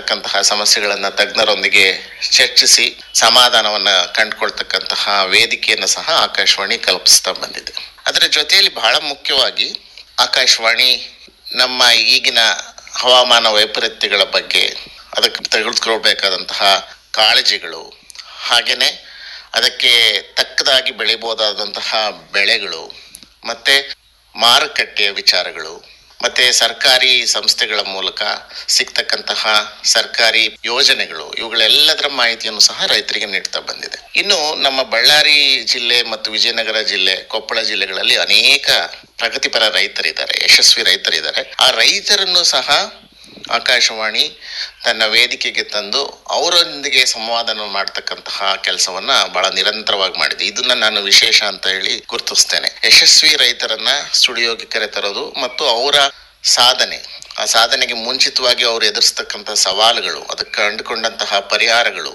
ಇರ್ತಕ್ಕಂತಹ ಸಮಸ್ಯೆಗಳನ್ನ ತಜ್ಞರೊಂದಿಗೆ ಚರ್ಚಿಸಿ ಸಮಾಧಾನವನ್ನ ಕಂಡುಕೊಳ್ತಕ್ಕಂತಹ ವೇದಿಕೆಯನ್ನು ಸಹ ಆಕಾಶವಾಣಿ ಕಲ್ಪಿಸ್ತಾ ಬಂದಿದೆ ಅದರ ಜೊತೆಯಲ್ಲಿ ಬಹಳ ಮುಖ್ಯವಾಗಿ ಆಕಾಶವಾಣಿ ನಮ್ಮ ಈಗಿನ ಹವಾಮಾನ ವೈಪರೀತ್ಯಗಳ ಬಗ್ಗೆ ಅದಕ್ಕೆ ತೆಗೆದುಕೊಳ್ಬೇಕಾದಂತಹ ಕಾಳಜಿಗಳು ಹಾಗೆಯೇ ಅದಕ್ಕೆ ತಕ್ಕದಾಗಿ ಬೆಳಿಬೋದಾದಂತಹ ಬೆಳೆಗಳು ಮತ್ತೆ ಮಾರುಕಟ್ಟೆಯ ವಿಚಾರಗಳು ಮತ್ತೆ ಸರ್ಕಾರಿ ಸಂಸ್ಥೆಗಳ ಮೂಲಕ ಸಿಗ್ತಕ್ಕಂತಹ ಸರ್ಕಾರಿ ಯೋಜನೆಗಳು ಇವುಗಳೆಲ್ಲದರ ಮಾಹಿತಿಯನ್ನು ಸಹ ರೈತರಿಗೆ ನೀಡ್ತಾ ಬಂದಿದೆ ಇನ್ನು ನಮ್ಮ ಬಳ್ಳಾರಿ ಜಿಲ್ಲೆ ಮತ್ತು ವಿಜಯನಗರ ಜಿಲ್ಲೆ ಕೊಪ್ಪಳ ಜಿಲ್ಲೆಗಳಲ್ಲಿ ಅನೇಕ ಪ್ರಗತಿಪರ ರೈತರಿದ್ದಾರೆ ಯಶಸ್ವಿ ರೈತರಿದ್ದಾರೆ ಆ ರೈತರನ್ನು ಸಹ ಆಕಾಶವಾಣಿ ತನ್ನ ವೇದಿಕೆಗೆ ತಂದು ಅವರೊಂದಿಗೆ ಸಂವಾದನ ಮಾಡ್ತಕ್ಕಂತಹ ಕೆಲಸವನ್ನ ಬಹಳ ನಿರಂತರವಾಗಿ ಮಾಡಿದೆ ಇದನ್ನ ನಾನು ವಿಶೇಷ ಅಂತ ಹೇಳಿ ಗುರುತಿಸ್ತೇನೆ ಯಶಸ್ವಿ ರೈತರನ್ನ ಸ್ಟುಡಿಯೋಗೆ ಕರೆತರೋದು ಮತ್ತು ಅವರ ಸಾಧನೆ ಆ ಸಾಧನೆಗೆ ಮುಂಚಿತವಾಗಿ ಅವರು ಎದುರಿಸ್ತಕ್ಕಂತಹ ಸವಾಲುಗಳು ಅದಕ್ಕೆ ಕಂಡುಕೊಂಡಂತಹ ಪರಿಹಾರಗಳು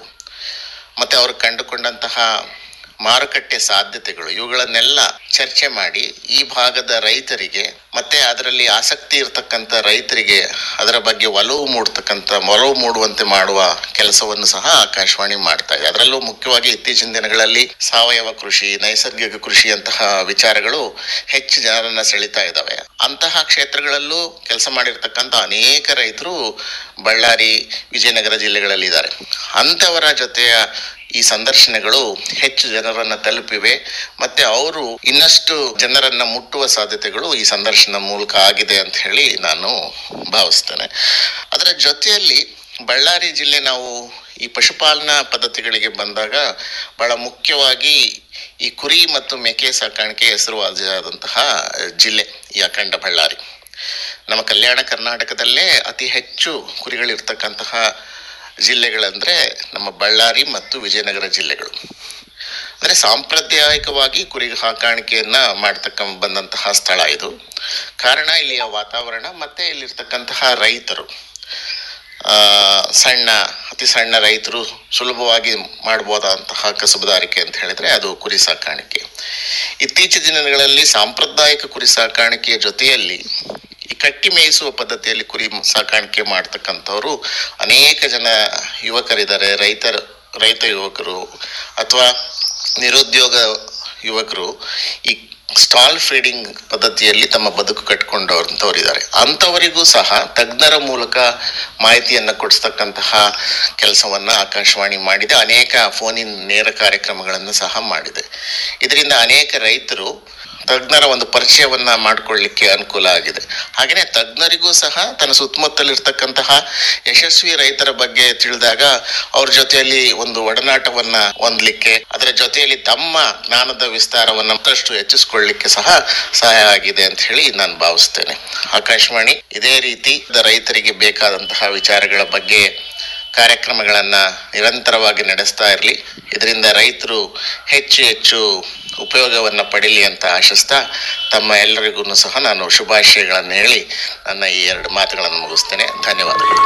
ಮತ್ತೆ ಅವರು ಕಂಡುಕೊಂಡಂತಹ ಮಾರುಕಟ್ಟೆ ಸಾಧ್ಯತೆಗಳು ಇವುಗಳನ್ನೆಲ್ಲ ಚರ್ಚೆ ಮಾಡಿ ಈ ಭಾಗದ ರೈತರಿಗೆ ಮತ್ತೆ ಅದರಲ್ಲಿ ಆಸಕ್ತಿ ಇರತಕ್ಕಂತ ರೈತರಿಗೆ ಅದರ ಬಗ್ಗೆ ಒಲವು ಮೂಡ್ತಕ್ಕಂತ ಒಲವು ಮೂಡುವಂತೆ ಮಾಡುವ ಕೆಲಸವನ್ನು ಸಹ ಆಕಾಶವಾಣಿ ಮಾಡ್ತಾ ಇದೆ ಅದರಲ್ಲೂ ಮುಖ್ಯವಾಗಿ ಇತ್ತೀಚಿನ ದಿನಗಳಲ್ಲಿ ಸಾವಯವ ಕೃಷಿ ನೈಸರ್ಗಿಕ ಕೃಷಿಯಂತಹ ವಿಚಾರಗಳು ಹೆಚ್ಚು ಜನರನ್ನ ಸೆಳಿತಾ ಇದ್ದಾವೆ ಅಂತಹ ಕ್ಷೇತ್ರಗಳಲ್ಲೂ ಕೆಲಸ ಮಾಡಿರ್ತಕ್ಕಂಥ ಅನೇಕ ರೈತರು ಬಳ್ಳಾರಿ ವಿಜಯನಗರ ಜಿಲ್ಲೆಗಳಲ್ಲಿ ಇದ್ದಾರೆ ಅಂತವರ ಜೊತೆಯ ಈ ಸಂದರ್ಶನಗಳು ಹೆಚ್ಚು ಜನರನ್ನ ತಲುಪಿವೆ ಮತ್ತೆ ಅವರು ಇನ್ನಷ್ಟು ಜನರನ್ನ ಮುಟ್ಟುವ ಸಾಧ್ಯತೆಗಳು ಈ ಸಂದರ್ಶನ ಮೂಲಕ ಆಗಿದೆ ಅಂತ ಹೇಳಿ ನಾನು ಭಾವಿಸ್ತೇನೆ ಅದರ ಜೊತೆಯಲ್ಲಿ ಬಳ್ಳಾರಿ ಜಿಲ್ಲೆ ನಾವು ಈ ಪಶುಪಾಲನಾ ಪದ್ಧತಿಗಳಿಗೆ ಬಂದಾಗ ಬಹಳ ಮುಖ್ಯವಾಗಿ ಈ ಕುರಿ ಮತ್ತು ಮೇಕೆ ಸಾಕಾಣಿಕೆ ಹೆಸರುವಾಸಿಯಾದಂತಹ ಜಿಲ್ಲೆ ಈ ಅಖಂಡ ಬಳ್ಳಾರಿ ನಮ್ಮ ಕಲ್ಯಾಣ ಕರ್ನಾಟಕದಲ್ಲೇ ಅತಿ ಹೆಚ್ಚು ಕುರಿಗಳಿರ್ತಕ್ಕಂತಹ ಜಿಲ್ಲೆಗಳಂದ್ರೆ ನಮ್ಮ ಬಳ್ಳಾರಿ ಮತ್ತು ವಿಜಯನಗರ ಜಿಲ್ಲೆಗಳು ಅಂದ್ರೆ ಸಾಂಪ್ರದಾಯಿಕವಾಗಿ ಕುರಿ ಸಾಕಾಣಿಕೆಯನ್ನ ಮಾಡ್ತಕ್ಕ ಬಂದಂತಹ ಸ್ಥಳ ಇದು ಕಾರಣ ಇಲ್ಲಿಯ ವಾತಾವರಣ ಮತ್ತೆ ಇಲ್ಲಿರ್ತಕ್ಕಂತಹ ರೈತರು ಆ ಸಣ್ಣ ಅತಿ ಸಣ್ಣ ರೈತರು ಸುಲಭವಾಗಿ ಮಾಡಬಹುದಾದಂತಹ ಕಸುಬುದಾರಿಕೆ ಅಂತ ಹೇಳಿದ್ರೆ ಅದು ಕುರಿ ಸಾಕಾಣಿಕೆ ಇತ್ತೀಚಿನ ದಿನಗಳಲ್ಲಿ ಸಾಂಪ್ರದಾಯಿಕ ಕುರಿ ಸಾಕಾಣಿಕೆಯ ಜೊತೆಯಲ್ಲಿ ಈ ಕಟ್ಟಿ ಮೇಯಿಸುವ ಪದ್ಧತಿಯಲ್ಲಿ ಕುರಿ ಸಾಕಾಣಿಕೆ ಮಾಡ್ತಕ್ಕಂಥವ್ರು ಅನೇಕ ಜನ ಯುವಕರಿದ್ದಾರೆ ರೈತರ ರೈತ ಯುವಕರು ಅಥವಾ ನಿರುದ್ಯೋಗ ಯುವಕರು ಈ ಸ್ಟಾಲ್ ಫೀಡಿಂಗ್ ಪದ್ಧತಿಯಲ್ಲಿ ತಮ್ಮ ಬದುಕು ಕಟ್ಕೊಂಡವ್ರಂಥವ್ರು ಇದ್ದಾರೆ ಅಂಥವರಿಗೂ ಸಹ ತಜ್ಞರ ಮೂಲಕ ಮಾಹಿತಿಯನ್ನ ಕೊಡಿಸ್ತಕ್ಕಂತಹ ಕೆಲಸವನ್ನ ಆಕಾಶವಾಣಿ ಮಾಡಿದೆ ಅನೇಕ ಫೋನಿನ್ ನೇರ ಕಾರ್ಯಕ್ರಮಗಳನ್ನು ಸಹ ಮಾಡಿದೆ ಇದರಿಂದ ಅನೇಕ ರೈತರು ತಜ್ಞರ ಒಂದು ಪರಿಚಯವನ್ನ ಮಾಡಿಕೊಳ್ಳಿಕ್ಕೆ ಅನುಕೂಲ ಆಗಿದೆ ಹಾಗೆಯೇ ತಜ್ಞರಿಗೂ ಸಹ ತನ್ನ ಸುತ್ತಮುತ್ತಲಿರ್ತಕ್ಕಂತಹ ಯಶಸ್ವಿ ರೈತರ ಬಗ್ಗೆ ತಿಳಿದಾಗ ಅವ್ರ ಜೊತೆಯಲ್ಲಿ ಒಂದು ಒಡನಾಟವನ್ನ ಹೊಂದಲಿಕ್ಕೆ ಅದರ ಜೊತೆಯಲ್ಲಿ ತಮ್ಮ ಜ್ಞಾನದ ವಿಸ್ತಾರವನ್ನ ಮತ್ತಷ್ಟು ಹೆಚ್ಚಿಸ್ಕೊಳ್ಳಿಕ್ಕೆ ಸಹ ಸಹಾಯ ಆಗಿದೆ ಅಂತ ಹೇಳಿ ನಾನು ಭಾವಿಸ್ತೇನೆ ಆಕಾಶವಾಣಿ ಇದೇ ರೀತಿ ರೈತರಿಗೆ ಬೇಕಾದಂತಹ ವಿಚಾರಗಳ ಬಗ್ಗೆ ಕಾರ್ಯಕ್ರಮಗಳನ್ನ ನಿರಂತರವಾಗಿ ನಡೆಸ್ತಾ ಇರಲಿ ಇದರಿಂದ ರೈತರು ಹೆಚ್ಚು ಹೆಚ್ಚು ಉಪಯೋಗವನ್ನ ಪಡೀಲಿ ಅಂತ ಆಶಿಸ್ತಾ ತಮ್ಮ ಎಲ್ಲರಿಗೂ ಸಹ ನಾನು ಶುಭಾಶಯಗಳನ್ನು ಹೇಳಿ ನನ್ನ ಈ ಎರಡು ಮಾತುಗಳನ್ನು ಮುಗಿಸ್ತೇನೆ ಧನ್ಯವಾದಗಳು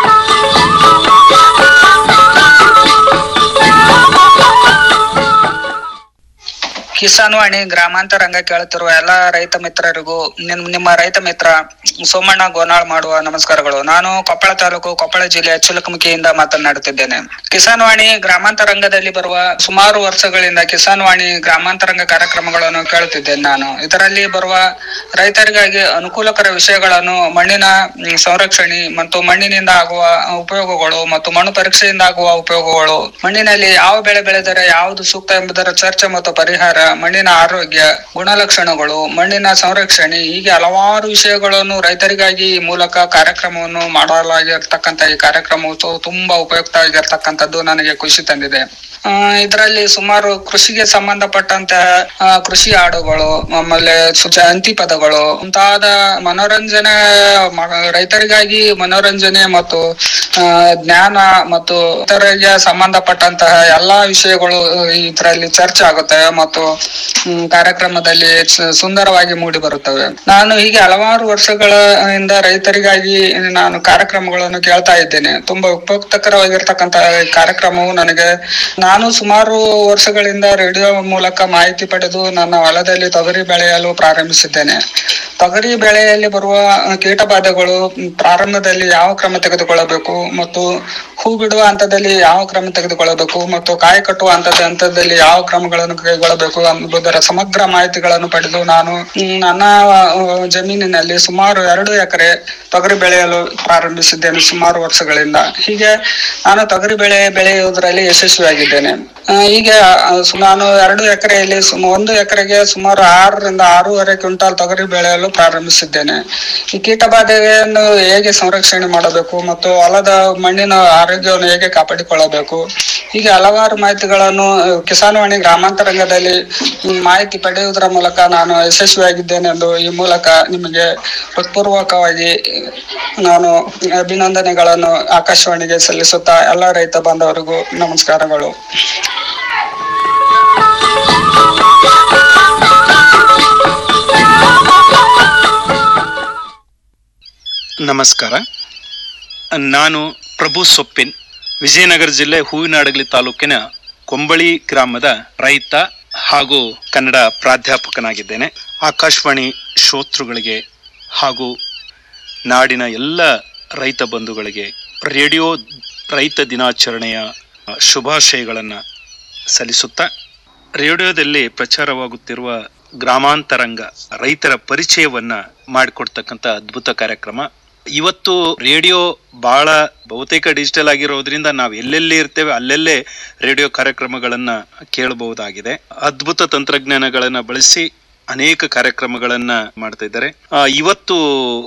ಕಿಸಾನ್ ವಾಣಿ ಗ್ರಾಮಾಂತರ ರಂಗ ಕೇಳುತ್ತಿರುವ ಎಲ್ಲಾ ರೈತ ಮಿತ್ರರಿಗೂ ನಿಮ್ ನಿಮ್ಮ ರೈತ ಮಿತ್ರ ಸೋಮಣ್ಣ ಗೋನಾಳ್ ಮಾಡುವ ನಮಸ್ಕಾರಗಳು ನಾನು ಕೊಪ್ಪಳ ತಾಲೂಕು ಕೊಪ್ಪಳ ಜಿಲ್ಲೆಯ ಚಿಲಕಮುಖಿಯಿಂದ ಮಾತನಾಡುತ್ತಿದ್ದೇನೆ ಕಿಸಾನ್ ವಾಣಿ ಗ್ರಾಮಾಂತರ ರಂಗದಲ್ಲಿ ಬರುವ ಸುಮಾರು ವರ್ಷಗಳಿಂದ ಕಿಸಾನ್ ವಾಣಿ ಗ್ರಾಮಾಂತರ ರಂಗ ಕಾರ್ಯಕ್ರಮಗಳನ್ನು ಕೇಳುತ್ತಿದ್ದೇನೆ ನಾನು ಇದರಲ್ಲಿ ಬರುವ ರೈತರಿಗಾಗಿ ಅನುಕೂಲಕರ ವಿಷಯಗಳನ್ನು ಮಣ್ಣಿನ ಮ್, ಸಂರಕ್ಷಣೆ ಮತ್ತು ಮಣ್ಣಿನಿಂದ ಆಗುವ ಉಪಯೋಗಗಳು ಮತ್ತು ಮಣ್ಣು ಪರೀಕ್ಷೆಯಿಂದ ಆಗುವ ಉಪಯೋಗಗಳು ಮಣ್ಣಿನಲ್ಲಿ ಯಾವ ಬೆಳೆ ಬೆಳೆದರೆ ಯಾವುದು ಸೂಕ್ತ ಎಂಬುದರ ಚರ್ಚೆ ಮತ್ತು ಪರಿಹಾರ ಮಣ್ಣಿನ ಆರೋಗ್ಯ ಗುಣಲಕ್ಷಣಗಳು ಮಣ್ಣಿನ ಸಂರಕ್ಷಣೆ ಹೀಗೆ ಹಲವಾರು ವಿಷಯಗಳನ್ನು ರೈತರಿಗಾಗಿ ಈ ಮೂಲಕ ಕಾರ್ಯಕ್ರಮವನ್ನು ಮಾಡಲಾಗಿರ್ತಕ್ಕಂಥ ಈ ಕಾರ್ಯಕ್ರಮವು ತು- ತುಂಬಾ ಉಪಯುಕ್ತ ಆಗಿರ್ತಕ್ಕಂಥದ್ದು ನನಗೆ ಖುಷಿ ತಂದಿದೆ ಆ, ಇದರಲ್ಲಿ ಸುಮಾರು ಕೃಷಿಗೆ ಸಂಬಂಧಪಟ್ಟಂತಹ ಆ, ಕೃಷಿ ಹಾಡುಗಳು ಆಮೇಲೆ ಸು- ಜಯಂತಿ ಪದಗಳು ಮುಂತಾದ ಮನೋರಂಜನೆ ಮ- ರೈತರಿಗಾಗಿ ಮನೋರಂಜನೆ ಮತ್ತು ಆ, ಜ್ಞಾನ ಮತ್ತು ಇತರಿಗೆ ಸಂಬಂಧಪಟ್ಟಂತಹ ಎಲ್ಲಾ ವಿಷಯಗಳು ಇದರಲ್ಲಿ ಚರ್ಚೆ ಆಗುತ್ತವೆ ಮತ್ತು ಹ್ಮ್, ಕಾರ್ಯಕ್ರಮದಲ್ಲಿ ಸು- ಸುಂದರವಾಗಿ ಮೂಡಿ ಬರುತ್ತವೆ ನಾನು ಹೀಗೆ ಹಲವಾರು ವರ್ಷಗಳ ಇಂದ ರೈತರಿಗಾಗಿ ನಾನು ಕಾರ್ಯಕ್ರಮಗಳನ್ನು ಕೇಳ್ತಾ ಇದ್ದೇನೆ ತುಂಬಾ ಉಪಯುಕ್ತಕರವಾಗಿರ್ತಕ್ಕಂತಹ ಈ ಕಾರ್ಯಕ್ರಮವು ನನಗೆ ನಾನು ಸುಮಾರು ವರ್ಷಗಳಿಂದ ರೇಡಿಯೋ ಮೂಲಕ ಮಾಹಿತಿ ಪಡೆದು ನನ್ನ ಹೊಲದಲ್ಲಿ ತೊಗರಿ ಬೆಳೆಯಲು ಪ್ರಾರಂಭಿಸಿದ್ದೇನೆ ತೊಗರಿ ಬೆಳೆಯಲ್ಲಿ ಬರುವ ಆ, ಕೀಟಬಾಧೆಗಳು ಮ್, ಪ್ರಾರಂಭದಲ್ಲಿ ಯಾವ ಕ್ರಮ ತೆಗೆದುಕೊಳ್ಳಬೇಕು ಮತ್ತು ಹೂ ಬಿಡುವ ಹಂತದಲ್ಲಿ ಯಾವ ಕ್ರಮ ತೆಗೆದುಕೊಳ್ಳಬೇಕು ಮತ್ತು ಕಾಯಿ ಕಟ್ಟುವ ಹಂತದ ಹಂತದಲ್ಲಿ ಯಾವ ಕ್ರಮಗಳನ್ನು ಕೈಗೊಳ್ಳಬೇಕು ಎಂಬುದರ ಸಮಗ್ರ ಮಾಹಿತಿಗಳನ್ನು ಪಡೆದು ನಾನು ಮ್, ನನ್ನ ಆ, ಜಮೀನಿನಲ್ಲಿ ಸುಮಾರು ಎರಡು ಎಕರೆ ತೊಗರಿ ಬೆಳೆಯಲು ಪ್ರಾರಂಭಿಸಿದ್ದೇನೆ ಸುಮಾರು ವರ್ಷಗಳಿಂದ ಹೀಗೆ ನಾನು ತೊಗರಿ ಬೆಳೆ ಬೆಳೆಯುವುದರಲ್ಲಿ ಯಶಸ್ವಿಯಾಗಿದ್ದೇನೆ ಆ, ಹೀಗೆ ಆ, ಸು- ನಾನು ಎರಡು ಎಕರೆಯಲ್ಲಿ ಸುಮ ಒಂದು ಎಕರೆಗೆ ಸುಮಾರು ಆರರಿಂದ ಆರೂವರೆ ಕ್ವಿಂಟಾಲ್ ತೊಗರಿ ಬೆಳೆಯಲು ಪ್ರಾರಂಭಿಸಿದ್ದೇನೆ ಈ ಕೀಟಬಾಧೆಯನ್ನು ಹೇಗೆ ಸಂರಕ್ಷಣೆ ಮಾಡಬೇಕು ಮತ್ತು ಹೊಲದ ಮಣ್ಣಿನ ಆರೋಗ್ಯವನ್ನು ಹೇಗೆ ಕಾಪಾಡಿಕೊಳ್ಳಬೇಕು ಹೀಗೆ ಹಲವಾರು ಮಾಹಿತಿಗಳನ್ನು ಆ, ಕಿಸಾನ್ವಾಣಿ ಗ್ರಾಮಾಂತರಂಗದಲ್ಲಿ ಮ್, ಮಾಹಿತಿ ಪಡೆಯುವುದರ ಮೂಲಕ ನಾನು ಯಶಸ್ವಿಯಾಗಿದ್ದೇನೆ ಎಂದು ಈ ಮೂಲಕ ನಿಮಗೆ ಹೃತ್ಪೂರ್ವಕವಾಗಿ ನಾನು ಅಭಿನಂದನೆಗಳನ್ನು ಆಕಾಶವಾಣಿಗೆ ಸಲ್ಲಿಸುತ್ತಾ ಎಲ್ಲ ರೈತ ಬಾಂಧವರಿಗೂ ನಮಸ್ಕಾರಗಳು ನಮಸ್ಕಾರ ನಾನು ಪ್ರಭು ಸೊಪ್ಪಿನ್ ವಿಜಯನಗರ ಜಿಲ್ಲೆ ಹೂವಿನಡಗಲಿ ತಾಲೂಕಿನ ಕೊಂಬಳಿ ಗ್ರಾಮದ ರೈತ ಹಾಗೂ ಕನ್ನಡ ಪ್ರಾಧ್ಯಾಪಕನಾಗಿದ್ದೇನೆ ಆಕಾಶವಾಣಿ ಶ್ರೋತೃಗಳಿಗೆ ಹಾಗೂ ನಾಡಿನ ಎಲ್ಲ ರೈತ ಬಂಧುಗಳಿಗೆ ರೇಡಿಯೋ ರೈತ ದಿನಾಚರಣೆಯ ಶುಭಾಶಯಗಳನ್ನು ಸಲ್ಲಿಸುತ್ತಾ ರೇಡಿಯೋದಲ್ಲಿ ಪ್ರಚಾರವಾಗುತ್ತಿರುವ ಗ್ರಾಮಾಂತರಂಗ ರೈತರ ಪರಿಚಯವನ್ನ ಮಾಡಿಕೊಡ್ತಕ್ಕಂಥ ಅದ್ಭುತ ಕಾರ್ಯಕ್ರಮ ಇವತ್ತು ರೇಡಿಯೋ ಬಹಳ ಬಹುತೇಕ ಡಿಜಿಟಲ್ ಆಗಿರೋದ್ರಿಂದ ನಾವು ಎಲ್ಲೆಲ್ಲಿ ಇರ್ತೇವೆ ಅಲ್ಲೆಲ್ಲೇ ರೇಡಿಯೋ ಕಾರ್ಯಕ್ರಮಗಳನ್ನ ಕೇಳಬಹುದಾಗಿದೆ ಅದ್ಭುತ ತಂತ್ರಜ್ಞಾನಗಳನ್ನ ಬಳಸಿ ಅನೇಕ ಕಾರ್ಯಕ್ರಮಗಳನ್ನ ಮಾಡ್ತಾ ಇದ್ದಾರೆ ಆ, ಇವತ್ತು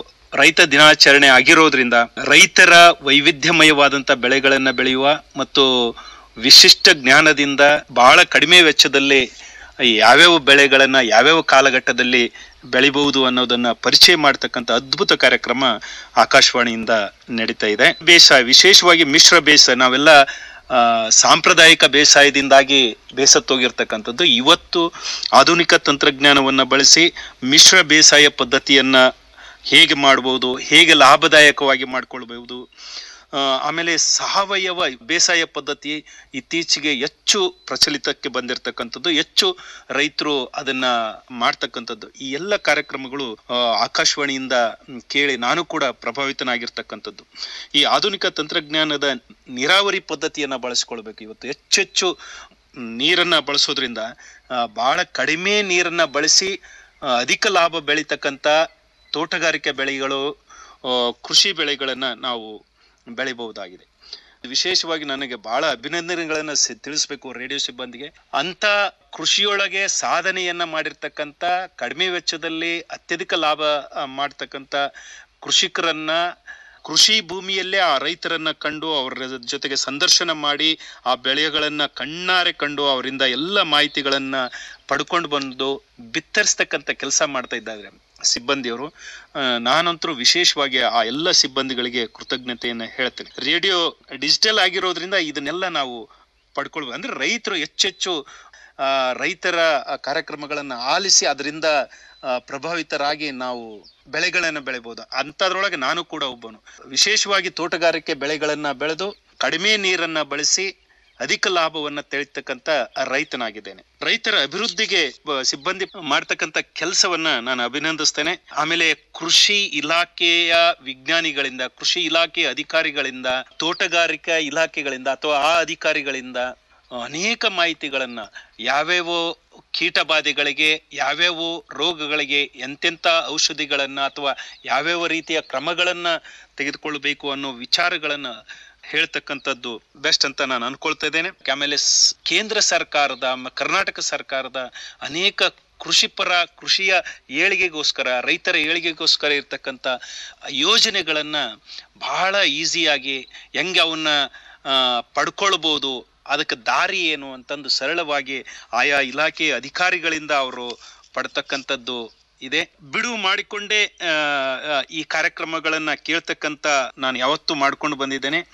ರೈತ ದಿನಾಚರಣೆ ಆಗಿರೋದ್ರಿಂದ ರೈತರ ವೈವಿಧ್ಯಮಯವಾದಂತ ಬೆಳೆಗಳನ್ನ ಬೆಳೆಯುವ ಮತ್ತು ವಿಶಿಷ್ಟ ಜ್ಞಾನದಿಂದ ಬಹಳ ಕಡಿಮೆ ವೆಚ್ಚದಲ್ಲಿ ಯಾವ್ಯಾವ ಬೆಳೆಗಳನ್ನ ಯಾವ್ಯಾವ ಕಾಲಘಟ್ಟದಲ್ಲಿ ಬೆಳಿಬಹುದು ಅನ್ನೋದನ್ನ ಪರಿಚಯ ಮಾಡ್ತಕ್ಕಂಥ ಅದ್ಭುತ ಕಾರ್ಯಕ್ರಮ ಆಕಾಶವಾಣಿಯಿಂದ ನಡೀತಾ ಇದೆ ಬೇಸಾಯ ವಿಶೇಷವಾಗಿ ಮಿಶ್ರ ಬೇಸಾಯ ನಾವೆಲ್ಲ ಆ, ಸಾಂಪ್ರದಾಯಿಕ ಬೇಸಾಯದಿಂದಾಗಿ ಬೇಸತ್ತೋಗಿರ್ತಕ್ಕಂಥದ್ದು ಇವತ್ತು ಆಧುನಿಕ ತಂತ್ರಜ್ಞಾನವನ್ನ ಬಳಸಿ ಮಿಶ್ರ ಬೇಸಾಯ ಪದ್ಧತಿಯನ್ನ ಹೇಗೆ ಮಾಡಬಹುದು ಹೇಗೆ ಲಾಭದಾಯಕವಾಗಿ ಮಾಡ್ಕೊಳ್ಬಹುದು ಆ, ಆಮೇಲೆ ಸಾವಯವ ಬೇಸಾಯ ಪದ್ಧತಿ ಇತ್ತೀಚೆಗೆ ಹೆಚ್ಚು ಪ್ರಚಲಿತಕ್ಕೆ ಬಂದಿರತಕ್ಕಂಥದ್ದು ಹೆಚ್ಚು ರೈತರು ಅದನ್ನ ಮಾಡ್ತಕ್ಕಂಥದ್ದು ಈ ಎಲ್ಲ ಕಾರ್ಯಕ್ರಮಗಳು ಆ, ಆಕಾಶವಾಣಿಯಿಂದ ಮ್, ಕೇಳಿ ನಾನು ಕೂಡ ಪ್ರಭಾವಿತನಾಗಿರ್ತಕ್ಕಂಥದ್ದು ಈ ಆಧುನಿಕ ತಂತ್ರಜ್ಞಾನದ ನೀರಾವರಿ ಪದ್ಧತಿಯನ್ನ ಬಳಸ್ಕೊಳ್ಬೇಕು ಇವತ್ತು ಹೆಚ್ಚೆಚ್ಚು ನೀರನ್ನ ಬಳಸೋದ್ರಿಂದ ಆ, ಬಹಳ ಕಡಿಮೆ ನೀರನ್ನ ಬಳಸಿ ಆ, ಅಧಿಕ ಲಾಭ ಬೆಳೀತಕ್ಕಂಥ ತೋಟಗಾರಿಕೆ ಬೆಳೆಗಳು ಆ, ಕೃಷಿ ಬೆಳೆಗಳನ್ನ ನಾವು ಬೆಳಿಬಹುದಾಗಿದೆ ವಿಶೇಷವಾಗಿ ನನಗೆ ಬಹಳ ಅಭಿನಂದನೆಗಳನ್ನ ಸಿ- ತಿಳಿಸ್ಬೇಕು ರೇಡಿಯೋ ಸಿಬ್ಬಂದಿಗೆ ಅಂತ ಕೃಷಿಯೊಳಗೆ ಸಾಧನೆಯನ್ನ ಮಾಡಿರ್ತಕ್ಕಂಥ ಕಡಿಮೆ ವೆಚ್ಚದಲ್ಲಿ ಅತ್ಯಧಿಕ ಲಾಭ ಆ, ಮಾಡ್ತಕ್ಕಂಥ ಕೃಷಿಕರನ್ನ ಕೃಷಿ ಭೂಮಿಯಲ್ಲೇ ಆ ರೈತರನ್ನ ಕಂಡು ಅವರ ಜೊತೆಗೆ ಸಂದರ್ಶನ ಮಾಡಿ ಆ ಬೆಳೆಗಳನ್ನ ಕಣ್ಣಾರೆ ಕಂಡು ಅವರಿಂದ ಎಲ್ಲ ಮಾಹಿತಿಗಳನ್ನ ಪಡ್ಕೊಂಡು ಬಂದು ಬಿತ್ತರಿಸ್ತಕ್ಕಂಥ ಕೆಲಸ ಮಾಡ್ತಾ ಇದ್ದಾರೆ ಸಿಬ್ಬಂದಿಯವರು ಆ, ನಾನಂತರೂ ವಿಶೇಷವಾಗಿ ಆ ಎಲ್ಲ ಸಿಬ್ಬಂದಿಗಳಿಗೆ ಕೃತಜ್ಞತೆಯನ್ನ ಹೇಳ್ತೇನೆ ರೇಡಿಯೋ ಡಿಜಿಟಲ್ ಆಗಿರೋದ್ರಿಂದ ಇದನ್ನೆಲ್ಲ ನಾವು ಪಡ್ಕೊಳ್ಬೇಕು ಅಂದ್ರೆ ರೈತರು ಹೆಚ್ಚೆಚ್ಚು ಆ, ರೈತರ ಆ, ಕಾರ್ಯಕ್ರಮಗಳನ್ನ ಆಲಿಸಿ ಅದರಿಂದ ಆ, ಪ್ರಭಾವಿತರಾಗಿ ನಾವು ಬೆಳೆಗಳನ್ನ ಬೆಳಿಬಹುದು ಅಂಥದ್ರೊಳಗೆ ನಾನು ಕೂಡ ಒಬ್ಬನು ವಿಶೇಷವಾಗಿ ತೋಟಗಾರಿಕೆ ಬೆಳೆಗಳನ್ನ ಬೆಳೆದು ಕಡಿಮೆ ನೀರನ್ನ ಬಳಸಿ ಅಧಿಕ ಲಾಭವನ್ನ ತೆಳಿತಕ್ಕಂತ ರೈತನಾಗಿದ್ದೇನೆ ರೈತರ ಅಭಿವೃದ್ಧಿಗೆ ಬ- ಸಿಬ್ಬಂದಿ ಮಾಡ್ತಕ್ಕಂತ ಕೆಲಸವನ್ನ ನಾನು ಅಭಿನಂದಿಸ್ತೇನೆ ಆಮೇಲೆ ಕೃಷಿ ಇಲಾಖೆಯ ವಿಜ್ಞಾನಿಗಳಿಂದ ಕೃಷಿ ಇಲಾಖೆ ಅಧಿಕಾರಿಗಳಿಂದ ತೋಟಗಾರಿಕಾ ಇಲಾಖೆಗಳಿಂದ ಅಥವಾ ಆ ಅಧಿಕಾರಿಗಳಿಂದ ಅನೇಕ ಮಾಹಿತಿಗಳನ್ನ ಯಾವ್ಯಾವ ಕೀಟಬಾಧೆಗಳಿಗೆ ಯಾವ್ಯಾವ ರೋಗಗಳಿಗೆ ಎಂತೆಂಥ ಔಷಧಿಗಳನ್ನ ಅಥವಾ ಯಾವ್ಯಾವ ರೀತಿಯ ಕ್ರಮಗಳನ್ನ ತೆಗೆದುಕೊಳ್ಬೇಕು ಅನ್ನೋ ವಿಚಾರಗಳನ್ನ ಹೇಳ್ತಕ್ಕಂಥದ್ದು ಬೆಸ್ಟ್ ಅಂತ ನಾನು ಅನ್ಕೊಳ್ತಾ ಇದ್ದೇನೆ ಆಮೇಲೆ ಸ್- ಕೇಂದ್ರ ಸರ್ಕಾರದ ಮ- ಕರ್ನಾಟಕ ಸರ್ಕಾರದ ಅನೇಕ ಕೃಷಿಪರ ಕೃಷಿಯ ಏಳಿಗೆಗೋಸ್ಕರ ರೈತರ ಏಳಿಗೆಗೋಸ್ಕರ ಇರ್ತಕ್ಕಂಥ ಯೋಜನೆಗಳನ್ನ ಬಹಳ ಈಸಿಯಾಗಿ ಹೆಂಗೆ ಅವನ್ನ ಆ, ಪಡ್ಕೊಳ್ಬೋದು ಅದಕ್ಕೆ ದಾರಿ ಏನು ಅಂತಂದು ಸರಳವಾಗಿ ಆಯಾ ಇಲಾಖೆಯ ಅಧಿಕಾರಿಗಳಿಂದ ಅವರು ಪಡ್ತಕ್ಕಂಥದ್ದು ಇದೆ ಬಿಡುವು ಮಾಡಿಕೊಂಡೇ ಆ, ಆ, ಈ ಕಾರ್ಯಕ್ರಮಗಳನ್ನ ಕೇಳ್ತಕ್ಕಂತ ನಾನು ಯಾವತ್ತೂ ಮಾಡ್ಕೊಂಡು ಬಂದಿದ್ದೇನೆ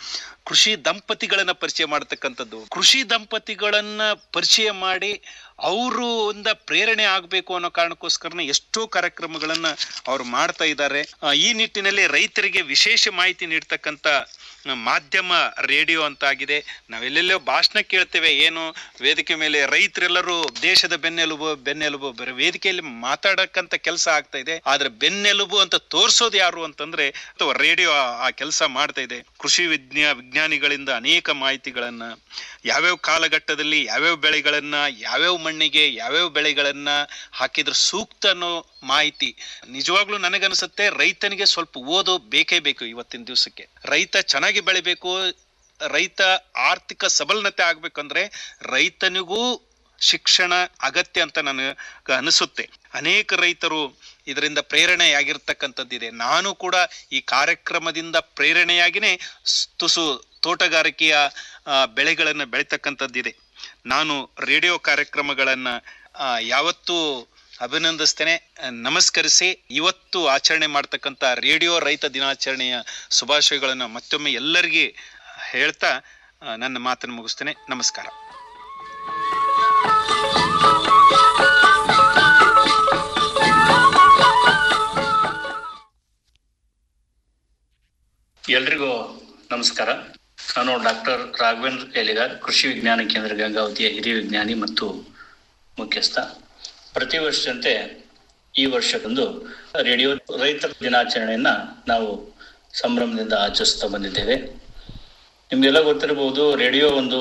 ಕೃಷಿ ದಂಪತಿಗಳನ್ನ ಪರಿಚಯ ಮಾಡ್ತಕ್ಕಂಥದ್ದು ಕೃಷಿ ದಂಪತಿಗಳನ್ನ ಪರಿಚಯ ಮಾಡಿ ಅವರು ಒಂದ ಪ್ರೇರಣೆ ಆಗಬೇಕು ಅನ್ನೋ ಕಾರಣಕ್ಕೋಸ್ಕರನೇ ಎಷ್ಟೋ ಕಾರ್ಯಕ್ರಮಗಳನ್ನ ಅವ್ರು ಮಾಡ್ತಾ ಇದ್ದಾರೆ ಆ, ಈ ನಿಟ್ಟಿನಲ್ಲಿ ರೈತರಿಗೆ ವಿಶೇಷ ಮಾಹಿತಿ ನೀಡ್ತಕ್ಕಂಥ ಮಾಧ್ಯಮ ರೇಡಿಯೋ ಅಂತ ಆಗಿದೆ ನಾವೆಲ್ಲೆಲ್ಲೋ ಭಾಷಣ ಕೇಳ್ತೇವೆ ಏನು ವೇದಿಕೆ ಮೇಲೆ ರೈತರೆಲ್ಲರೂ ದೇಶದ ಬೆನ್ನೆಲುಬು ಬೆನ್ನೆಲುಬು ಬರೀ ವೇದಿಕೆಯಲ್ಲಿ ಮಾತಾಡಕ್ಕಂತ ಕೆಲಸ ಆಗ್ತಾ ಇದೆ ಆದ್ರೆ ಬೆನ್ನೆಲುಬು ಅಂತ ತೋರ್ಸೋದು ಯಾರು ಅಂತಂದ್ರೆ ಅಥವಾ ರೇಡಿಯೋ ಆ ಕೆಲಸ ಮಾಡ್ತಾ ಇದೆ ಕೃಷಿ ವಿಜ್ಞಾ ವಿಜ್ಞಾನಿಗಳಿಂದ ಅನೇಕ ಮಾಹಿತಿಗಳನ್ನ ಯಾವ್ಯಾವ ಕಾಲಘಟ್ಟದಲ್ಲಿ ಯಾವ್ಯಾವ ಬೆಳೆಗಳನ್ನ ಯಾವ್ಯಾವ ಮಣ್ಣಿಗೆ ಯಾವ್ಯಾವ ಬೆಳೆಗಳನ್ನ ಹಾಕಿದ್ರೆ ಸೂಕ್ತ ಅನ್ನೋ ಮಾಹಿತಿ ನಿಜವಾಗ್ಲೂ ನನಗನ್ಸುತ್ತೆ ರೈತನಿಗೆ ಸ್ವಲ್ಪ ಓದೋ ಬೇಕೇ ಬೇಕು ಇವತ್ತಿನ ದಿವಸಕ್ಕೆ ರೈತ ಚೆನ್ನಾಗಿ ಬೆಳಿಬೇಕು ರೈತ ಆರ್ಥಿಕ ಸಬಲನತೆ ಆಗ್ಬೇಕಂದ್ರೆ ರೈತನಿಗೂ ಶಿಕ್ಷಣ ಅಗತ್ಯ ಅಂತ ನನಗೆ ಅನಿಸುತ್ತೆ ಅನೇಕ ರೈತರು ಇದರಿಂದ ಪ್ರೇರಣೆಯಾಗಿರ್ತಕ್ಕಂಥದ್ದಿದೆ ನಾನು ಕೂಡ ಈ ಕಾರ್ಯಕ್ರಮದಿಂದ ಪ್ರೇರಣೆಯಾಗಿನೇ ಸ್- ತುಸು ತೋಟಗಾರಿಕೆಯ ಆ, ಬೆಳೆಗಳನ್ನು ಬೆಳಿತಕ್ಕಂಥದ್ದಿದೆ ನಾನು ರೇಡಿಯೋ ಕಾರ್ಯಕ್ರಮಗಳನ್ನ ಆ, ಯಾವತ್ತೂ ಅಭಿನಂದಿಸ್ತೇನೆ ಆ, ನಮಸ್ಕರಿಸಿ ಇವತ್ತು ಆಚರಣೆ ಮಾಡ್ತಕ್ಕಂಥ ರೇಡಿಯೋ ರೈತ ದಿನಾಚರಣೆಯ ಶುಭಾಶಯಗಳನ್ನು ಮತ್ತೊಮ್ಮೆ ಎಲ್ಲರಿಗೆ ಹೇಳ್ತಾ ಆ, ನನ್ನ ಮಾತನ್ನು ಮುಗಿಸ್ತೇನೆ ನಮಸ್ಕಾರ ಎಲ್ರಿಗೂ ನಮಸ್ಕಾರ ನಾನು ಡಾಕ್ಟರ್ ರಾಘವೇಂದ್ರ ಎಲಿಗಾರ್ ಕೃಷಿ ವಿಜ್ಞಾನ ಕೇಂದ್ರ ಗಂಗಾವತಿಯ ಹಿರಿಯ ವಿಜ್ಞಾನಿ ಮತ್ತು ಮುಖ್ಯಸ್ಥ ಪ್ರತಿ ವರ್ಷದಂತೆ ಈ ವರ್ಷಕ್ಕೊಂದು ರೇಡಿಯೋ ರೈತರ ದಿನಾಚರಣೆಯನ್ನ ನಾವು ಸಂಭ್ರಮದಿಂದ ಆಚರಿಸ್ತಾ ಬಂದಿದ್ದೇವೆ ನಿಮಗೆಲ್ಲ ಗೊತ್ತಿರಬಹುದು ರೇಡಿಯೋ ಒಂದು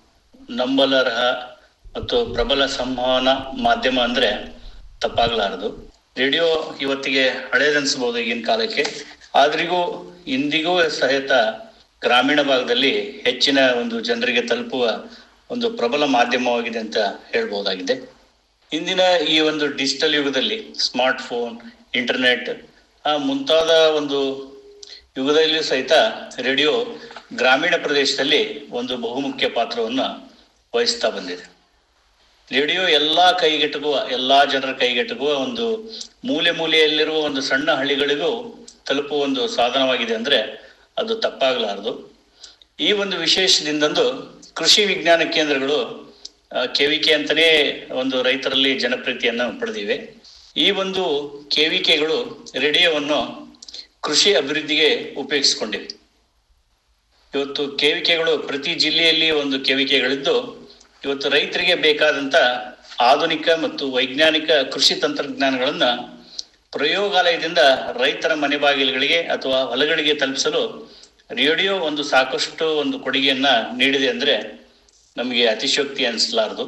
ನಂಬಲರ್ಹ ಮತ್ತು ಪ್ರಬಲ ಸಂವಹನ ಮಾಧ್ಯಮ ಅಂದ್ರೆ ತಪ್ಪಾಗಲಾರದು ರೇಡಿಯೋ ಇವತ್ತಿಗೆ ಹಳೇದನ್ಸ್ಬೋದು ಈಗಿನ ಕಾಲಕ್ಕೆ ಆದ್ರಿಗೂ ಇಂದಿಗೂ ಸಹಿತ ಗ್ರಾಮೀಣ ಭಾಗದಲ್ಲಿ ಹೆಚ್ಚಿನ ಒಂದು ಜನರಿಗೆ ತಲುಪುವ ಒಂದು ಪ್ರಬಲ ಮಾಧ್ಯಮವಾಗಿದೆ ಅಂತ ಹೇಳ್ಬೋದಾಗಿದೆ ಇಂದಿನ ಈ ಒಂದು ಡಿಜಿಟಲ್ ಯುಗದಲ್ಲಿ ಸ್ಮಾರ್ಟ್ ಫೋನ್ ಇಂಟರ್ನೆಟ್ ಆ ಮುಂತಾದ ಒಂದು ಯುಗದಲ್ಲಿಯೂ ಸಹಿತ ರೇಡಿಯೋ ಗ್ರಾಮೀಣ ಪ್ರದೇಶದಲ್ಲಿ ಒಂದು ಬಹುಮುಖ್ಯ ಪಾತ್ರವನ್ನ ವಹಿಸ್ತಾ ಬಂದಿದೆ ರೇಡಿಯೋ ಎಲ್ಲಾ ಕೈಗೆಟುಕುವ ಎಲ್ಲಾ ಜನರ ಕೈಗೆಟುಕುವ ಒಂದು ಮೂಲೆ ಮೂಲೆಯಲ್ಲಿರುವ ಒಂದು ಸಣ್ಣ ಹಳ್ಳಿಗಳಿಗೂ ತಲುಪುವ ಒಂದು ಸಾಧನವಾಗಿದೆ ಅಂದ್ರೆ ಅದು ತಪ್ಪಾಗಲಾರದು ಈ ಒಂದು ವಿಶೇಷದಿಂದಂದು ಕೃಷಿ ವಿಜ್ಞಾನ ಕೇಂದ್ರಗಳು ಕೆವಿಕೆ ಅಂತಾನೇ ಒಂದು ರೈತರಲ್ಲಿ ಜನಪ್ರಿಯತೆಯನ್ನು ಪಡೆದಿವೆ ಈ ಒಂದು ಕೆವಿಕೆಗಳು ರೇಡಿಯೋವನ್ನು ಕೃಷಿ ಅಭಿವೃದ್ಧಿಗೆ ಉಪಯೋಗಿಸಿಕೊಂಡಿವೆ ಇವತ್ತು ಕೆವಿಕೆಗಳು ಪ್ರತಿ ಜಿಲ್ಲೆಯಲ್ಲಿ ಒಂದು ಕೆವಿಕೆಗಳಿದ್ದು ಇವತ್ತು ರೈತರಿಗೆ ಬೇಕಾದಂತ ಆಧುನಿಕ ಮತ್ತು ವೈಜ್ಞಾನಿಕ ಕೃಷಿ ತಂತ್ರಜ್ಞಾನಗಳನ್ನ ಪ್ರಯೋಗಾಲಯದಿಂದ ರೈತರ ಮನೆ ಬಾಗಿಲುಗಳಿಗೆ ಅಥವಾ ಹೊಲಗಳಿಗೆ ತಲುಪಿಸಲು ರೇಡಿಯೋ ಒಂದು ಸಾಕಷ್ಟು ಒಂದು ಕೊಡುಗೆಯನ್ನ ನೀಡಿದೆ ಅಂದ್ರೆ ನಮಗೆ ಅತಿಶಯೋಕ್ತಿ ಅನಿಸಲಾರದು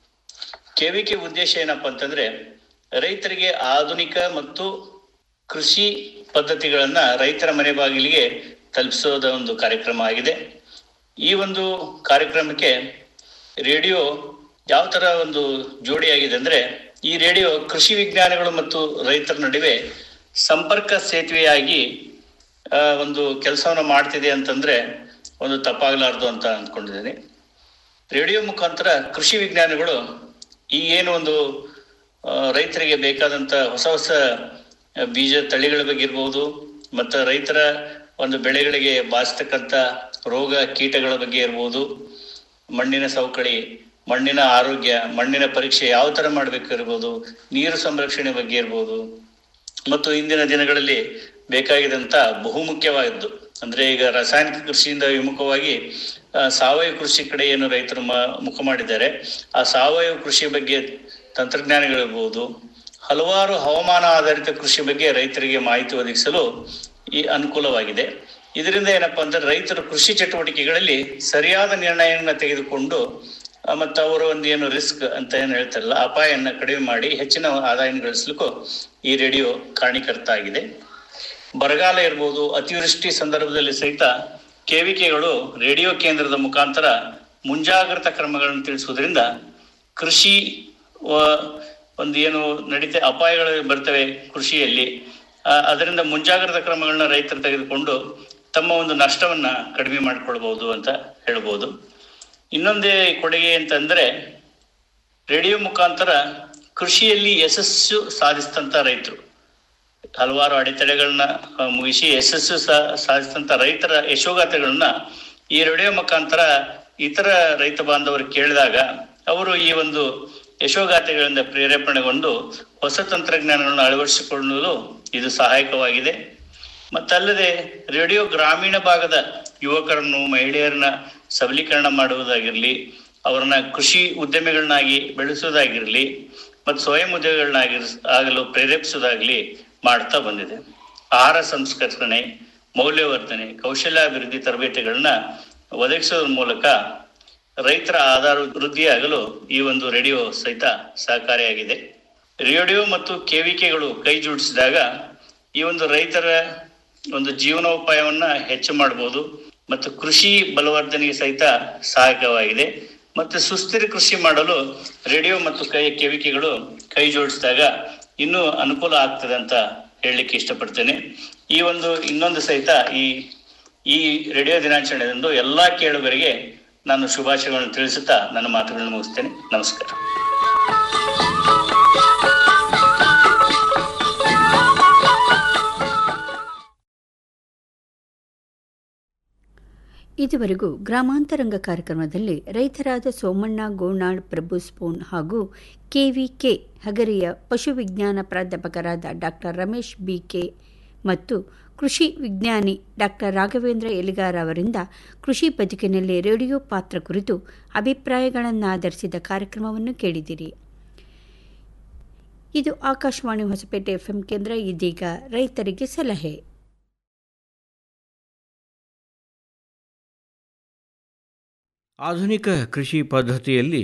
ಕೆವಿಕೆ ಉದ್ದೇಶ ಏನಪ್ಪಾ ಅಂತಂದ್ರೆ ರೈತರಿಗೆ ಆಧುನಿಕ ಮತ್ತು ಕೃಷಿ ಪದ್ಧತಿಗಳನ್ನ ರೈತರ ಮನೆ ಬಾಗಿಲಿಗೆ ತಲುಪಿಸೋದ ಒಂದು ಕಾರ್ಯಕ್ರಮ ಆಗಿದೆ ಈ ಒಂದು ಕಾರ್ಯಕ್ರಮಕ್ಕೆ ರೇಡಿಯೋ ಯಾವ ತರ ಒಂದು ಜೋಡಿಯಾಗಿದೆ ಅಂದ್ರೆ ಈ ರೇಡಿಯೋ ಕೃಷಿ ವಿಜ್ಞಾನಿಗಳು ಮತ್ತು ರೈತರ ನಡುವೆ ಸಂಪರ್ಕ ಸೇತುವೆಯಾಗಿ ಆ, ಒಂದು ಕೆಲಸವನ್ನು ಮಾಡ್ತಿದೆ ಅಂತಂದ್ರೆ ಒಂದು ತಪ್ಪಾಗಲಾರದು ಅಂತ ಅಂದ್ಕೊಂಡಿದ್ದೀನಿ ರೇಡಿಯೋ ಮುಖಾಂತರ ಕೃಷಿ ವಿಜ್ಞಾನಿಗಳು ಈ ಏನು ಒಂದು ಆ, ರೈತರಿಗೆ ಬೇಕಾದಂತ ಹೊಸ ಹೊಸ ಆ, ಬೀಜ ತಳಿಗಳ ಬಗ್ಗೆ ಇರ್ಬೋದು ಮತ್ತು ರೈತರ ಒಂದು ಬೆಳೆಗಳಿಗೆ ಬಾಧಿಸ್ತಕ್ಕಂಥ ರೋಗ ಕೀಟಗಳ ಬಗ್ಗೆ ಇರ್ಬೋದು ಮಣ್ಣಿನ ಸವಕಳಿ ಮಣ್ಣಿನ ಆರೋಗ್ಯ ಮಣ್ಣಿನ ಪರೀಕ್ಷೆ ಯಾವ ತರ ಮಾಡ್ಬೇಕಿರ್ಬೋದು ನೀರು ಸಂರಕ್ಷಣೆ ಬಗ್ಗೆ ಇರ್ಬೋದು ಮತ್ತು ಇಂದಿನ ದಿನಗಳಲ್ಲಿ ಬೇಕಾಗಿದಂತ ಬಹುಮುಖ್ಯವಾದದ್ದು ಅಂದ್ರೆ ಈಗ ರಾಸಾಯನಿಕ ಕೃಷಿಯಿಂದ ವಿಮುಖವಾಗಿ ಆ, ಸಾವಯವ ಕೃಷಿ ಕಡೆ ಏನು ರೈತರು ಮ- ಮುಖ ಮಾಡಿದ್ದಾರೆ ಆ ಸಾವಯವ ಕೃಷಿ ಬಗ್ಗೆ ತಂತ್ರಜ್ಞಾನಗಳಿರ್ಬೋದು ಹಲವಾರು ಹವಾಮಾನ ಆಧಾರಿತ ಕೃಷಿ ಬಗ್ಗೆ ರೈತರಿಗೆ ಮಾಹಿತಿ ಒದಗಿಸಲು ಈ ಅನುಕೂಲವಾಗಿದೆ ಇದರಿಂದ ಏನಪ್ಪಾ ಅಂದ್ರೆ ರೈತರು ಕೃಷಿ ಚಟುವಟಿಕೆಗಳಲ್ಲಿ ಸರಿಯಾದ ನಿರ್ಣಯವನ್ನು ತೆಗೆದುಕೊಂಡು ಆ, ಮತ್ತು ಅವರ ಒಂದು ಏನು ರಿಸ್ಕ್ ಅಂತ ಏನು ಹೇಳ್ತಾರಲ್ಲ ಅಪಾಯನ್ನ ಕಡಿಮೆ ಮಾಡಿ ಹೆಚ್ಚಿನ ಆದಾಯ ಗಳಿಸಲಿಕ್ಕೂ ಈ ರೇಡಿಯೋ ಕಾರಣೀಕರ್ತ ಆಗಿದೆ ಬರಗಾಲ ಇರ್ಬೋದು ಅತಿವೃಷ್ಟಿ ಸಂದರ್ಭದಲ್ಲಿ ಸಹಿತ ಕೆವಿಕೆಗಳು ರೇಡಿಯೋ ಕೇಂದ್ರದ ಮುಖಾಂತರ ಮುಂಜಾಗ್ರತಾ ಕ್ರಮಗಳನ್ನು ತಿಳಿಸುವುದರಿಂದ ಕೃಷಿ ವ- ಒಂದು ಏನು ನಡೀತೆ ಅಪಾಯಗಳು ಬರ್ತವೆ ಕೃಷಿಯಲ್ಲಿ ಆ, ಅದರಿಂದ ಮುಂಜಾಗ್ರತಾ ಕ್ರಮಗಳನ್ನ ರೈತರು ತೆಗೆದುಕೊಂಡು ತಮ್ಮ ಒಂದು ನಷ್ಟವನ್ನ ಕಡಿಮೆ ಮಾಡಿಕೊಳ್ಬಹುದು ಅಂತ ಹೇಳ್ಬೋದು ಇನ್ನೊಂದೇ ಕೊಡುಗೆ ಅಂತಂದ್ರೆ ರೇಡಿಯೋ ಮುಖಾಂತರ ಕೃಷಿಯಲ್ಲಿ ಯಶಸ್ಸು ಸಾಧಿಸಿದಂತ ರೈತರು ಹಲವಾರು ಅಡೆತಡೆಗಳನ್ನ ಆ, ಮುಗಿಸಿ ಯಶಸ್ಸು ಸಾ- ಸಾಧಿಸಿದಂತ ರೈತರ ಯಶೋಗಾಥೆಗಳನ್ನ ಈ ರೇಡಿಯೋ ಮುಖಾಂತರ ಇತರ ರೈತ ಬಾಂಧವರು ಕೇಳಿದಾಗ ಅವರು ಈ ಒಂದು ಯಶೋಗಾಥೆಗಳಿಂದ ಪ್ರೇರೇಪಣೆಗೊಂಡು ಹೊಸ ತಂತ್ರಜ್ಞಾನಗಳನ್ನು ಅಳವಡಿಸಿಕೊಳ್ಳಲು ಇದು ಸಹಾಯಕವಾಗಿದೆ ಮತ್ತಲ್ಲದೆ ರೇಡಿಯೋ ಗ್ರಾಮೀಣ ಭಾಗದ ಯುವಕರನ್ನು ಮಹಿಳೆಯರನ್ನ ಸಬಲೀಕರಣ ಮಾಡುವುದಾಗಿರ್ಲಿ ಅವರನ್ನ ಕೃಷಿ ಉದ್ಯಮಿಗಳನ್ನಾಗಿ ಬೆಳೆಸುವುದಾಗಿರ್ಲಿ ಮತ್ತು ಸ್ವಯಂ ಉದ್ಯೋಗಿಗಳನ್ನಾಗಿ ಆಗಲು ಪ್ರೇರೇಪಿಸುವುದಾಗ್ಲಿ ಮಾಡ್ತಾ ಬಂದಿದೆ ಆಹಾರ ಸಂಸ್ಕರಣೆ ಮೌಲ್ಯವರ್ಧನೆ ಕೌಶಲ್ಯಾಭಿವೃದ್ಧಿ ತರಬೇತಿಗಳನ್ನ ಒದಗಿಸೋದ್ರ ಮೂಲಕ ರೈತರ ಆಧಾರ ವೃದ್ಧಿಯಾಗಲು ಈ ಒಂದು ರೇಡಿಯೋ ಸಹಿತ ಸಹಕಾರಿಯಾಗಿದೆ ರೇಡಿಯೋ ಮತ್ತು ಕೇವಿಕೆಗಳು ಕೈ ಜೋಡಿಸಿದಾಗ ಈ ಒಂದು ರೈತರ ಒಂದು ಜೀವನೋಪಾಯವನ್ನ ಹೆಚ್ಚು ಮಾಡಬಹುದು ಮತ್ತು ಕೃಷಿ ಬಲವರ್ಧನೆಗೆ ಸಹಿತ ಸಹಾಯಕವಾಗಿದೆ ಮತ್ತು ಸುಸ್ಥಿರ ಕೃಷಿ ಮಾಡಲು ರೇಡಿಯೋ ಮತ್ತು ಕೈ ಕೆವಿಕೆಗಳು ಕೈ ಜೋಡಿಸಿದಾಗ ಇನ್ನೂ ಅನುಕೂಲ ಆಗ್ತದೆ ಅಂತ ಹೇಳಲಿಕ್ಕೆ ಇಷ್ಟಪಡ್ತೇನೆ ಈ ಒಂದು ಇನ್ನೊಂದು ಸಹಿತ ಈ ಈ ರೇಡಿಯೋ ದಿನಾಚರಣೆದಂದು ಎಲ್ಲಾ ಕೇಳುಗರಿಗೆ ನಾನು ಶುಭಾಶಯಗಳನ್ನು ತಿಳಿಸುತ್ತಾ ನನ್ನ ಮಾತುಗಳನ್ನು ಮುಗಿಸ್ತೇನೆ ನಮಸ್ಕಾರ ಇದುವರೆಗೂ ಗ್ರಾಮಾಂತರಂಗ ಕಾರ್ಯಕ್ರಮದಲ್ಲಿ ರೈತರಾದ ಸೋಮಣ್ಣ ಗೋನಾಳ್ ಪ್ರಭು ಸ್ಪೂನ್ ಹಾಗೂ ಕೆವಿಕೆ ಹಗರಿಯ ಪಶುವಿಜ್ಞಾನ ಪ್ರಾಧ್ಯಾಪಕರಾದ ಡಾಕ್ಟರ್ ರಮೇಶ್ ಬಿಕೆ ಮತ್ತು ಕೃಷಿ ವಿಜ್ಞಾನಿ ಡಾಕ್ಟರ್ ರಾಘವೇಂದ್ರ ಎಲಿಗಾರ್ ಅವರಿಂದ ಕೃಷಿ ಬದುಕಿನಲ್ಲಿ ರೇಡಿಯೋ ಪಾತ್ರ ಕುರಿತು ಅಭಿಪ್ರಾಯಗಳನ್ನಾಧರಿಸಿದ ಕಾರ್ಯಕ್ರಮವನ್ನು ಕೇಳಿದಿರಿ ಇದು ಆಕಾಶವಾಣಿ ಹೊಸಪೇಟೆ ಎಫ್ಎಂ ಕೇಂದ್ರ ಇದೀಗ ರೈತರಿಗೆ ಸಲಹೆ ಆಧುನಿಕ ಕೃಷಿ ಪದ್ಧತಿಯಲ್ಲಿ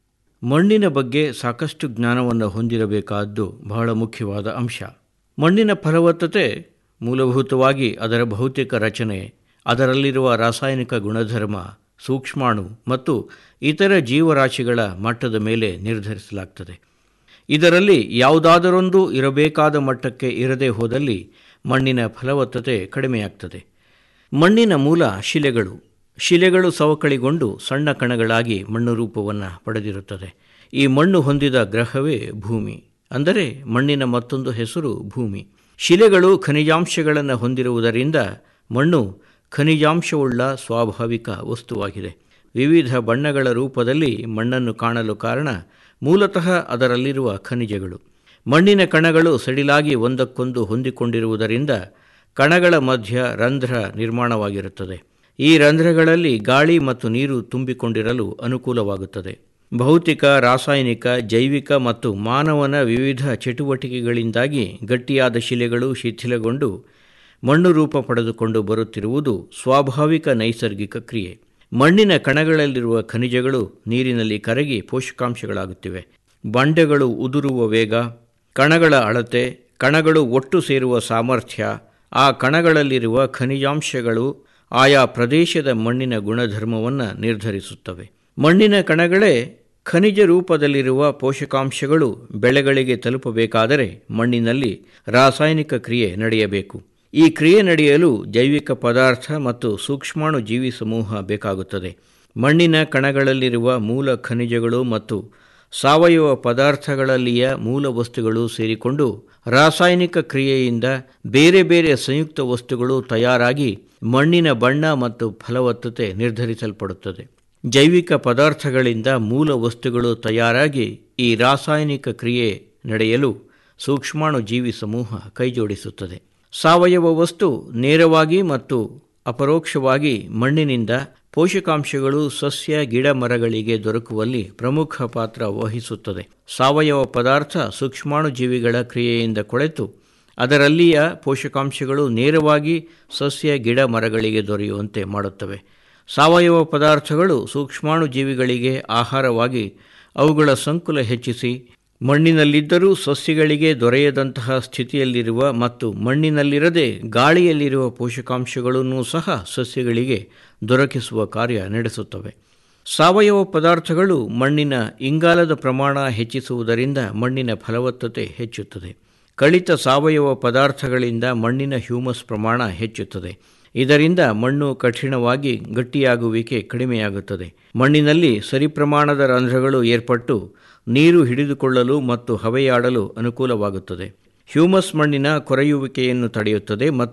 ಮಣ್ಣಿನ ಬಗ್ಗೆ ಸಾಕಷ್ಟು ಜ್ಞಾನವನ್ನು ಹೊಂದಿರಬೇಕಾದ್ದು ಬಹಳ ಮುಖ್ಯವಾದ ಅಂಶ ಮಣ್ಣಿನ ಫಲವತ್ತತೆ ಮೂಲಭೂತವಾಗಿ ಅದರ ಭೌತಿಕ ರಚನೆ ಅದರಲ್ಲಿರುವ ರಾಸಾಯನಿಕ ಗುಣಧರ್ಮ ಸೂಕ್ಷ್ಮಾಣು ಮತ್ತು ಇತರ ಜೀವರಾಶಿಗಳ ಮಟ್ಟದ ಮೇಲೆ ನಿರ್ಧರಿಸಲಾಗ್ತದೆ ಇದರಲ್ಲಿ ಯಾವುದಾದರೊಂದು ಇರಬೇಕಾದ ಮಟ್ಟಕ್ಕೆ ಇರದೇ ಹೋದಲ್ಲಿ ಮಣ್ಣಿನ ಫಲವತ್ತತೆ ಕಡಿಮೆಯಾಗ್ತದೆ ಮಣ್ಣಿನ ಮೂಲ ಶಿಲೆಗಳು ಶಿಲೆಗಳು ಸವಕಳಿಗೊಂಡು ಸಣ್ಣ ಕಣಗಳಾಗಿ ಮಣ್ಣು ರೂಪವನ್ನು ಪಡೆದಿರುತ್ತದೆ ಈ ಮಣ್ಣು ಹೊಂದಿದ ಗ್ರಹವೇ ಭೂಮಿ ಅಂದರೆ ಮಣ್ಣಿನ ಮತ್ತೊಂದು ಹೆಸರು ಭೂಮಿ ಶಿಲೆಗಳು ಖನಿಜಾಂಶಗಳನ್ನು ಹೊಂದಿರುವುದರಿಂದ ಮಣ್ಣು ಖನಿಜಾಂಶವುಳ್ಳ ಸ್ವಾಭಾವಿಕ ವಸ್ತುವಾಗಿದೆ ವಿವಿಧ ಬಣ್ಣಗಳ ರೂಪದಲ್ಲಿ ಮಣ್ಣನ್ನು ಕಾಣಲು ಕಾರಣ ಮೂಲತಃ ಅದರಲ್ಲಿರುವ ಖನಿಜಗಳು ಮಣ್ಣಿನ ಕಣಗಳು ಸಡಿಲಾಗಿ ಒಂದಕ್ಕೊಂದು ಹೊಂದಿಕೊಂಡಿರುವುದರಿಂದ ಕಣಗಳ ಮಧ್ಯ ರಂಧ್ರ ನಿರ್ಮಾಣವಾಗಿರುತ್ತದೆ ಈ ರಂಧ್ರಗಳಲ್ಲಿ ಗಾಳಿ ಮತ್ತು ನೀರು ತುಂಬಿಕೊಂಡಿರಲು ಅನುಕೂಲವಾಗುತ್ತದೆ ಭೌತಿಕ ರಾಸಾಯನಿಕ ಜೈವಿಕ ಮತ್ತು ಮಾನವನ ವಿವಿಧ ಚಟುವಟಿಕೆಗಳಿಂದಾಗಿ ಗಟ್ಟಿಯಾದ ಶಿಲೆಗಳು ಶಿಥಿಲಗೊಂಡು ಮಣ್ಣು ರೂಪ ಪಡೆದುಕೊಂಡು ಬರುತ್ತಿರುವುದು ಸ್ವಾಭಾವಿಕ ನೈಸರ್ಗಿಕ ಕ್ರಿಯೆ ಮಣ್ಣಿನ ಕಣಗಳಲ್ಲಿರುವ ಖನಿಜಗಳು ನೀರಿನಲ್ಲಿ ಕರಗಿ ಪೋಷಕಾಂಶಗಳಾಗುತ್ತಿವೆ ಬಂಡೆಗಳು ಉದುರುವ ವೇಗ ಕಣಗಳ ಅಳತೆ ಕಣಗಳು ಒಟ್ಟು ಸೇರುವ ಸಾಮರ್ಥ್ಯ ಆ ಕಣಗಳಲ್ಲಿರುವ ಖನಿಜಾಂಶಗಳು ಆಯಾ ಪ್ರದೇಶದ ಮಣ್ಣಿನ ಗುಣಧರ್ಮವನ್ನು ನಿರ್ಧರಿಸುತ್ತವೆ ಮಣ್ಣಿನ ಕಣಗಳೇ ಖನಿಜ ರೂಪದಲ್ಲಿರುವ ಪೋಷಕಾಂಶಗಳು ಬೆಳೆಗಳಿಗೆ ತಲುಪಬೇಕಾದರೆ ಮಣ್ಣಿನಲ್ಲಿ ರಾಸಾಯನಿಕ ಕ್ರಿಯೆ ನಡೆಯಬೇಕು ಈ ಕ್ರಿಯೆ ನಡೆಯಲು ಜೈವಿಕ ಪದಾರ್ಥ ಮತ್ತು ಸೂಕ್ಷ್ಮಾಣು ಜೀವಿ ಸಮೂಹ ಬೇಕಾಗುತ್ತದೆ ಮಣ್ಣಿನ ಕಣಗಳಲ್ಲಿರುವ ಮೂಲ ಖನಿಜಗಳು ಮತ್ತು ಸಾವಯವ ಪದಾರ್ಥಗಳಲ್ಲಿಯ ಮೂಲ ವಸ್ತುಗಳು ಸೇರಿಕೊಂಡು ರಾಸಾಯನಿಕ ಕ್ರಿಯೆಯಿಂದ ಬೇರೆ ಬೇರೆ ಸಂಯುಕ್ತ ವಸ್ತುಗಳು ತಯಾರಾಗಿ ಮಣ್ಣಿನ ಬಣ್ಣ ಮತ್ತು ಫಲವತ್ತತೆ ನಿರ್ಧರಿಸಲ್ಪಡುತ್ತದೆ ಜೈವಿಕ ಪದಾರ್ಥಗಳಿಂದ ಮೂಲ ವಸ್ತುಗಳು ತಯಾರಾಗಿ ಈ ರಾಸಾಯನಿಕ ಕ್ರಿಯೆ ನಡೆಯಲು ಸೂಕ್ಷ್ಮಾಣು ಜೀವಿ ಸಮೂಹ ಕೈಜೋಡಿಸುತ್ತದೆ ಸಾವಯವ ವಸ್ತು ನೇರವಾಗಿ ಮತ್ತು ಅಪರೋಕ್ಷವಾಗಿ ಮಣ್ಣಿನಿಂದ ಪೋಷಕಾಂಶಗಳು ಸಸ್ಯ ಗಿಡ ಮರಗಳಿಗೆ ದೊರಕುವಲ್ಲಿ ಪ್ರಮುಖ ಪಾತ್ರ ವಹಿಸುತ್ತದೆ ಸಾವಯವ ಪದಾರ್ಥ ಸೂಕ್ಷ್ಮಾಣು ಜೀವಿಗಳ ಕ್ರಿಯೆಯಿಂದ ಕೊಳೆತು ಅದರಲ್ಲಿಯ ಪೋಷಕಾಂಶಗಳು ನೇರವಾಗಿ ಸಸ್ಯ ಗಿಡ ಮರಗಳಿಗೆ ದೊರೆಯುವಂತೆ ಮಾಡುತ್ತವೆ ಸಾವಯವ ಪದಾರ್ಥಗಳು ಸೂಕ್ಷ್ಮಾಣು ಜೀವಿಗಳಿಗೆ ಆಹಾರವಾಗಿ ಅವುಗಳ ಸಂಕುಲ ಹೆಚ್ಚಿಸಿ ಮಣ್ಣಿನಲ್ಲಿದ್ದರೂ ಸಸ್ಯಗಳಿಗೆ ದೊರೆಯದಂತಹ ಸ್ಥಿತಿಯಲ್ಲಿರುವ ಮತ್ತು ಮಣ್ಣಿನಲ್ಲಿರದೆ ಗಾಳಿಯಲ್ಲಿರುವ ಪೋಷಕಾಂಶಗಳನ್ನೂ ಸಹ ಸಸ್ಯಗಳಿಗೆ ದೊರಕಿಸುವ ಕಾರ್ಯ ನಡೆಸುತ್ತವೆ ಸಾವಯವ ಪದಾರ್ಥಗಳು ಮಣ್ಣಿನ ಇಂಗಾಲದ ಪ್ರಮಾಣ ಹೆಚ್ಚಿಸುವುದರಿಂದ ಮಣ್ಣಿನ ಫಲವತ್ತತೆ ಹೆಚ್ಚುತ್ತದೆ ಕಳಿತ ಸಾವಯವ ಪದಾರ್ಥಗಳಿಂದ ಮಣ್ಣಿನ ಹ್ಯೂಮಸ್ ಪ್ರಮಾಣ ಹೆಚ್ಚುತ್ತದೆ ಇದರಿಂದ ಮಣ್ಣು ಕಠಿಣವಾಗಿ ಗಟ್ಟಿಯಾಗುವಿಕೆ ಕಡಿಮೆಯಾಗುತ್ತದೆ ಮಣ್ಣಿನಲ್ಲಿ ಸರಿಪ್ರಮಾಣದ ರಂಧ್ರಗಳು ಏರ್ಪಟ್ಟು ನೀರು ಹಿಡಿದುಕೊಳ್ಳಲು ಮತ್ತು ಹವೆಯಾಡಲು ಅನುಕೂಲವಾಗುತ್ತದೆ ಹ್ಯೂಮಸ್ ಮಣ್ಣಿನ ಕೊರೆಯುವಿಕೆಯನ್ನು ತಡೆಯುತ್ತದೆ ಮತ್ತು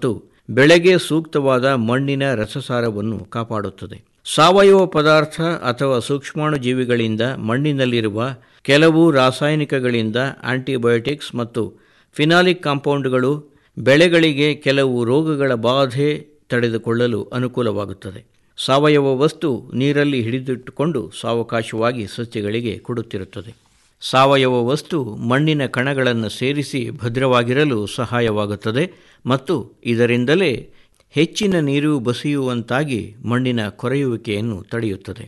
ಬೆಳೆಗೆ ಸೂಕ್ತವಾದ ಮಣ್ಣಿನ ರಸಸಾರವನ್ನು ಕಾಪಾಡುತ್ತದೆ ಸಾವಯವ ಪದಾರ್ಥ ಅಥವಾ ಸೂಕ್ಷ್ಮಾಣುಜೀವಿಗಳಿಂದ ಮಣ್ಣಿನಲ್ಲಿರುವ ಕೆಲವು ರಾಸಾಯನಿಕಗಳಿಂದ ಆಂಟಿಬಯೋಟಿಕ್ಸ್ ಮತ್ತು ಫಿನಾಲಿಕ್ ಕಾಂಪೌಂಡ್ಗಳು ಬೆಳೆಗಳಿಗೆ ಕೆಲವು ರೋಗಗಳ ಬಾಧೆ ತಡೆದುಕೊಳ್ಳಲು ಅನುಕೂಲವಾಗುತ್ತದೆ ಸಾವಯವ ವಸ್ತು ನೀರಲ್ಲಿ ಹಿಡಿದಿಟ್ಟುಕೊಂಡು ಸಾವಕಾಶವಾಗಿ ಸಸ್ಯಗಳಿಗೆ ಕೊಡುತ್ತಿರುತ್ತದೆ ಸಾವಯವ ವಸ್ತು ಮಣ್ಣಿನ ಕಣಗಳನ್ನು ಸೇರಿಸಿ ಭದ್ರವಾಗಿರಲು ಸಹಾಯವಾಗುತ್ತದೆ ಮತ್ತು ಇದರಿಂದಲೇ ಹೆಚ್ಚಿನ ನೀರು ಬಸಿಯುವಂತಾಗಿ ಮಣ್ಣಿನ ಕೊರೆಯುವಿಕೆಯನ್ನು ತಡೆಯುತ್ತದೆ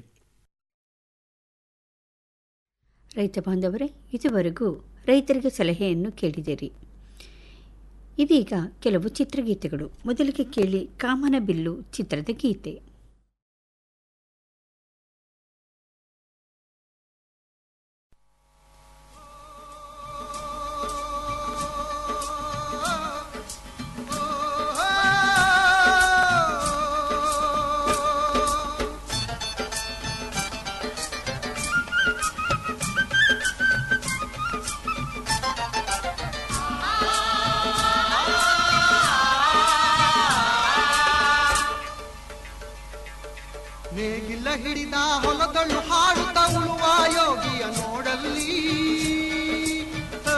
ರೈತ ಬಾಂಧವರೇ ಇದುವರೆಗೂ ರೈತರಿಗೆ ಸಲಹೆಯನ್ನು ಕೇಳಿದಿರಿ ಇದೀಗ ಕೆಲವು ಚಿತ್ರಗೀತೆಗಳು ಮೊದಲಿಗೆ ಕೇಳಿ ಕಾಮನ ಬಿಲ್ಲು ಚಿತ್ರದ ಗೀತೆ ನೇಗಿಲ ಹಿಡಿದ ಹೊಲದಳು ಹಾಡುತ್ತ ಉಳುವ ಯೋಗಿಯ ನೋಡಲ್ಲಿ ಆ.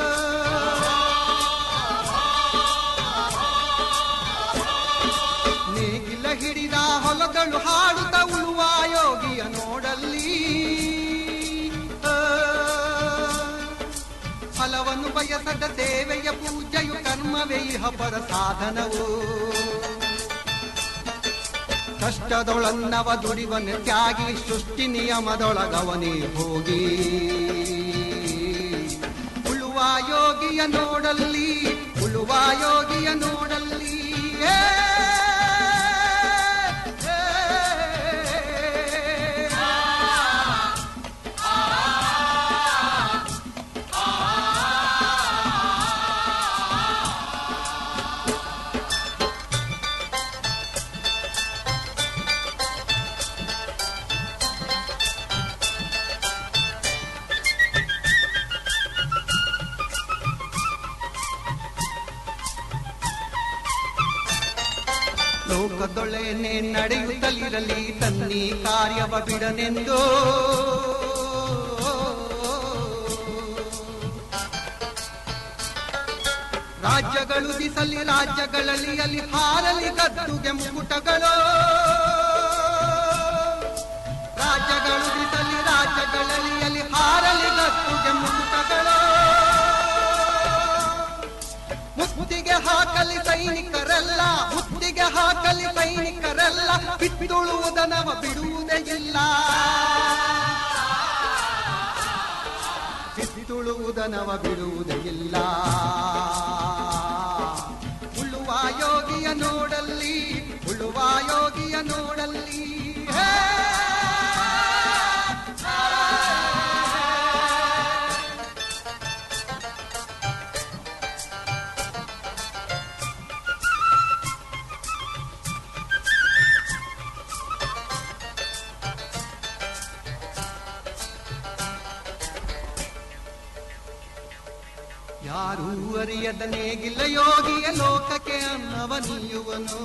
ನೇಗಿಲ ಹಿಡಿದ ಹೊಲದಳು ಹಾಡುತ್ತ ಉಳುವ ಯೋಗಿಯ ನೋಡಲ್ಲಿ ಆ. ಫಲವನ್ನು ಬಯಸದ ಸೇವೆಯ ಪೂಜೆಯು ಕರ್ಮವೇ ಇಹ ಪರ ಸಾಧನವು ಕಷ್ಟದೊಳನ್ನವ ದುಡಿವನ ತ್ಯಾಗಿ ಸೃಷ್ಟಿ ನಿಯಮದೊಳಗವನೇ ಹೋಗಿ ಉಳುವ ಯೋಗಿಯ ನೋಡಲ್ಲಿ ಉಳುವ ಯೋಗಿಯ ನೋಡಲ್ಲಿ ಏ, ಏ, ಲೋಕದೊಳೆನೆ ನಡೆಯುತ್ತಲಿರಲಿ ತನ್ನಿ ಕಾರ್ಯವ ಬಿಡನೆಂದು ರಾಜ್ಯಗಳು ದಿಸಲಿ ರಾಜ್ಯಗಳಲ್ಲಿ ಅಲ್ಲಿ ಹಾರಲಿ ಗದ್ದುಗೆ ಮುಕುಟಗಳು ರಾಜ್ಯಗಳು ದಿಸಲಿ ರಾಜ್ಯಗಳಲ್ಲಿ ಅಲ್ಲಿ ಹಾರಲಿ ಗದ್ದುಗೆ ಮುಕುಟಗಳು ಮುತ್ತಿಗೆ ಹಾಕಲಿ ಸೈನಿಕರೆಲ್ಲ ಮುತ್ತಿಗೆ ಹಾಕಲಿ ಸೈನಿಕರೆಲ್ಲ ಬಿತ್ತುಳುವುದನವ ಬಿಡುವುದೇ ಇಲ್ಲ ಬಿತ್ತುಳುವುದನವ ಬಿಡುವುದೇ ಇಲ್ಲ ಉಳುವ ಯೋಗಿಯ ನೋಡಲ್ಲಿ ಉಳುವ ಯೋಗಿಯ ನೋಡಲ್ಲಿ ಹೇ ಯಾರೂ ಅರಿಯದ ನೇಗಿಲ್ಲ ಯೋಗಿಯ ಲೋಕಕ್ಕೆ ಅನ್ನವ ನೀಯುವನು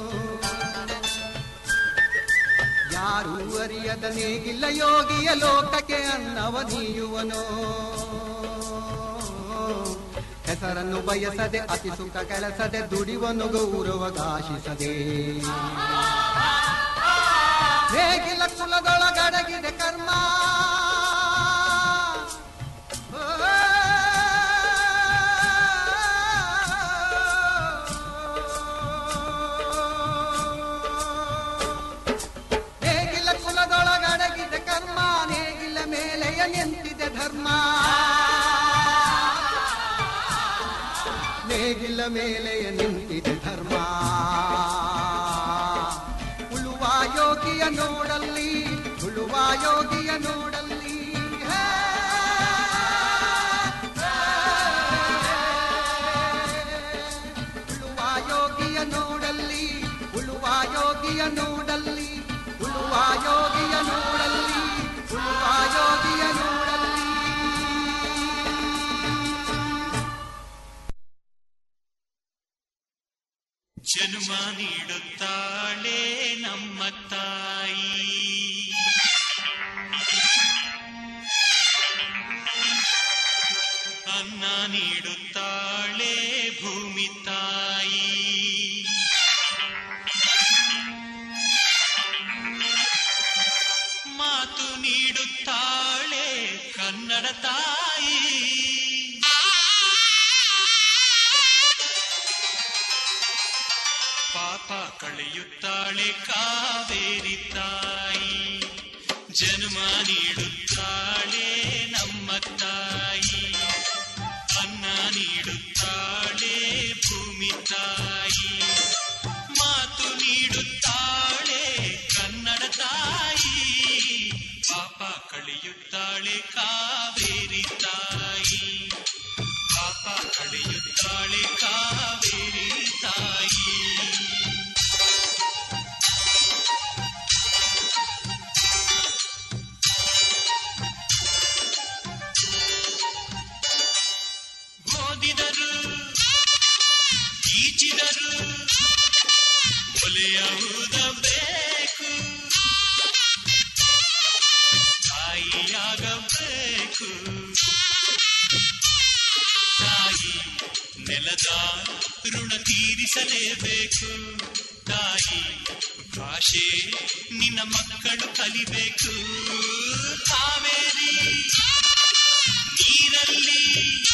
ಯಾರೂ ಅರಿಯದ ನೇಗಿಲ್ಲ ಯೋಗಿಯ ಲೋಕಕ್ಕೆ ಅನ್ನವ ನೀಯುವನು ಹೆಸರನ್ನು ಬಯಸದೆ ಅತಿ ಸುಖ ಕೆಲಸದೆ ದುಡಿವನು ಗೌರವಗಾಶಿಸದೆ ನೇಗಿಲ ಕುಲದೊಳಗಡಗಿದೆ ಕರ್ಮ ನೇಗಿಲ ಕುಲದೊಳಗಡಗಿದೆ ಕರ್ಮ ನೇಗಿಲ ಮೇಲೆಯ ನಿಂತಿದೆ ಧರ್ಮ ನೇಗಿಲ ಮೇಲೆಯ ನಿಂತಿದೆ ಧರ್ಮ ಉಳುವ ಯೋಗಿಯ ನೋಡಲ್ಲಿ ಉಳುವ ಯೋಗಿಯ ನೋಡಲ್ಲಿ ಹೇ, ಉಳುವ ಯೋಗಿಯ ನೋಡಲ್ಲಿ ಉಳುವ ಯೋಗಿಯ ನೋಡಲ್ಲಿ ಉಳುವ ಯೋಗಿಯ ನೋಡಲ್ಲಿ ಉಳುವ ಯೋಗಿಯ ನೋಡಲ್ಲಿ ಜನ್ಮ ಜನ್ಮ ನೀಡುತ್ತಾಳೆ ನಮ್ಮ ತಾಯಿ ಅನ್ನ ನೀಡುತ್ತಾಳೆ ಭೂಮಿ ತಾಯಿ ಮಾತು ನೀಡುತ್ತಾಳೆ ಕನ್ನಡ ತಾಯಿ ಪಾಪ ಕಳೆಯುತ್ತಾಳೆ ಕಾವೇರಿ ತಾಯಿ ಜನ್ಮ ನೀಡುತ್ತಾಳೆ ನಮ್ಮ ತಾಯಿ ಅನ್ನ ನೀಡುತ್ತಾಳೆ ಭೂಮಿ ತಾಯಿ ಮಾತು ನೀಡುತ್ತಾಳೆ ಕನ್ನಡ ತಾಯಿ ಪಾಪ ಕಳೆಯುತ್ತಾಳೆ ಕಾವೇರಿ ತಾಯಿ ಪಾಪ ಕಳೆಯುತ್ತಾಳೆ ಕಾವೇರಿ ತಾಯಿ ಓದಿದರು ಈಚಿದರು ಒಲೆಯುವುದಬೇಕು ತಾಯಿಯಾಗಬೇಕು ತಾಯಿ ನೆಲದ ಋಣ ತೀರಿಸಲೇಬೇಕು ತಾಯಿ ಭಾಷೆ ನಿನ್ನ ಮಕ್ಕಳು ಕಲಿಬೇಕು ಕಾವೇರಿ ನೀರಲ್ಲಿ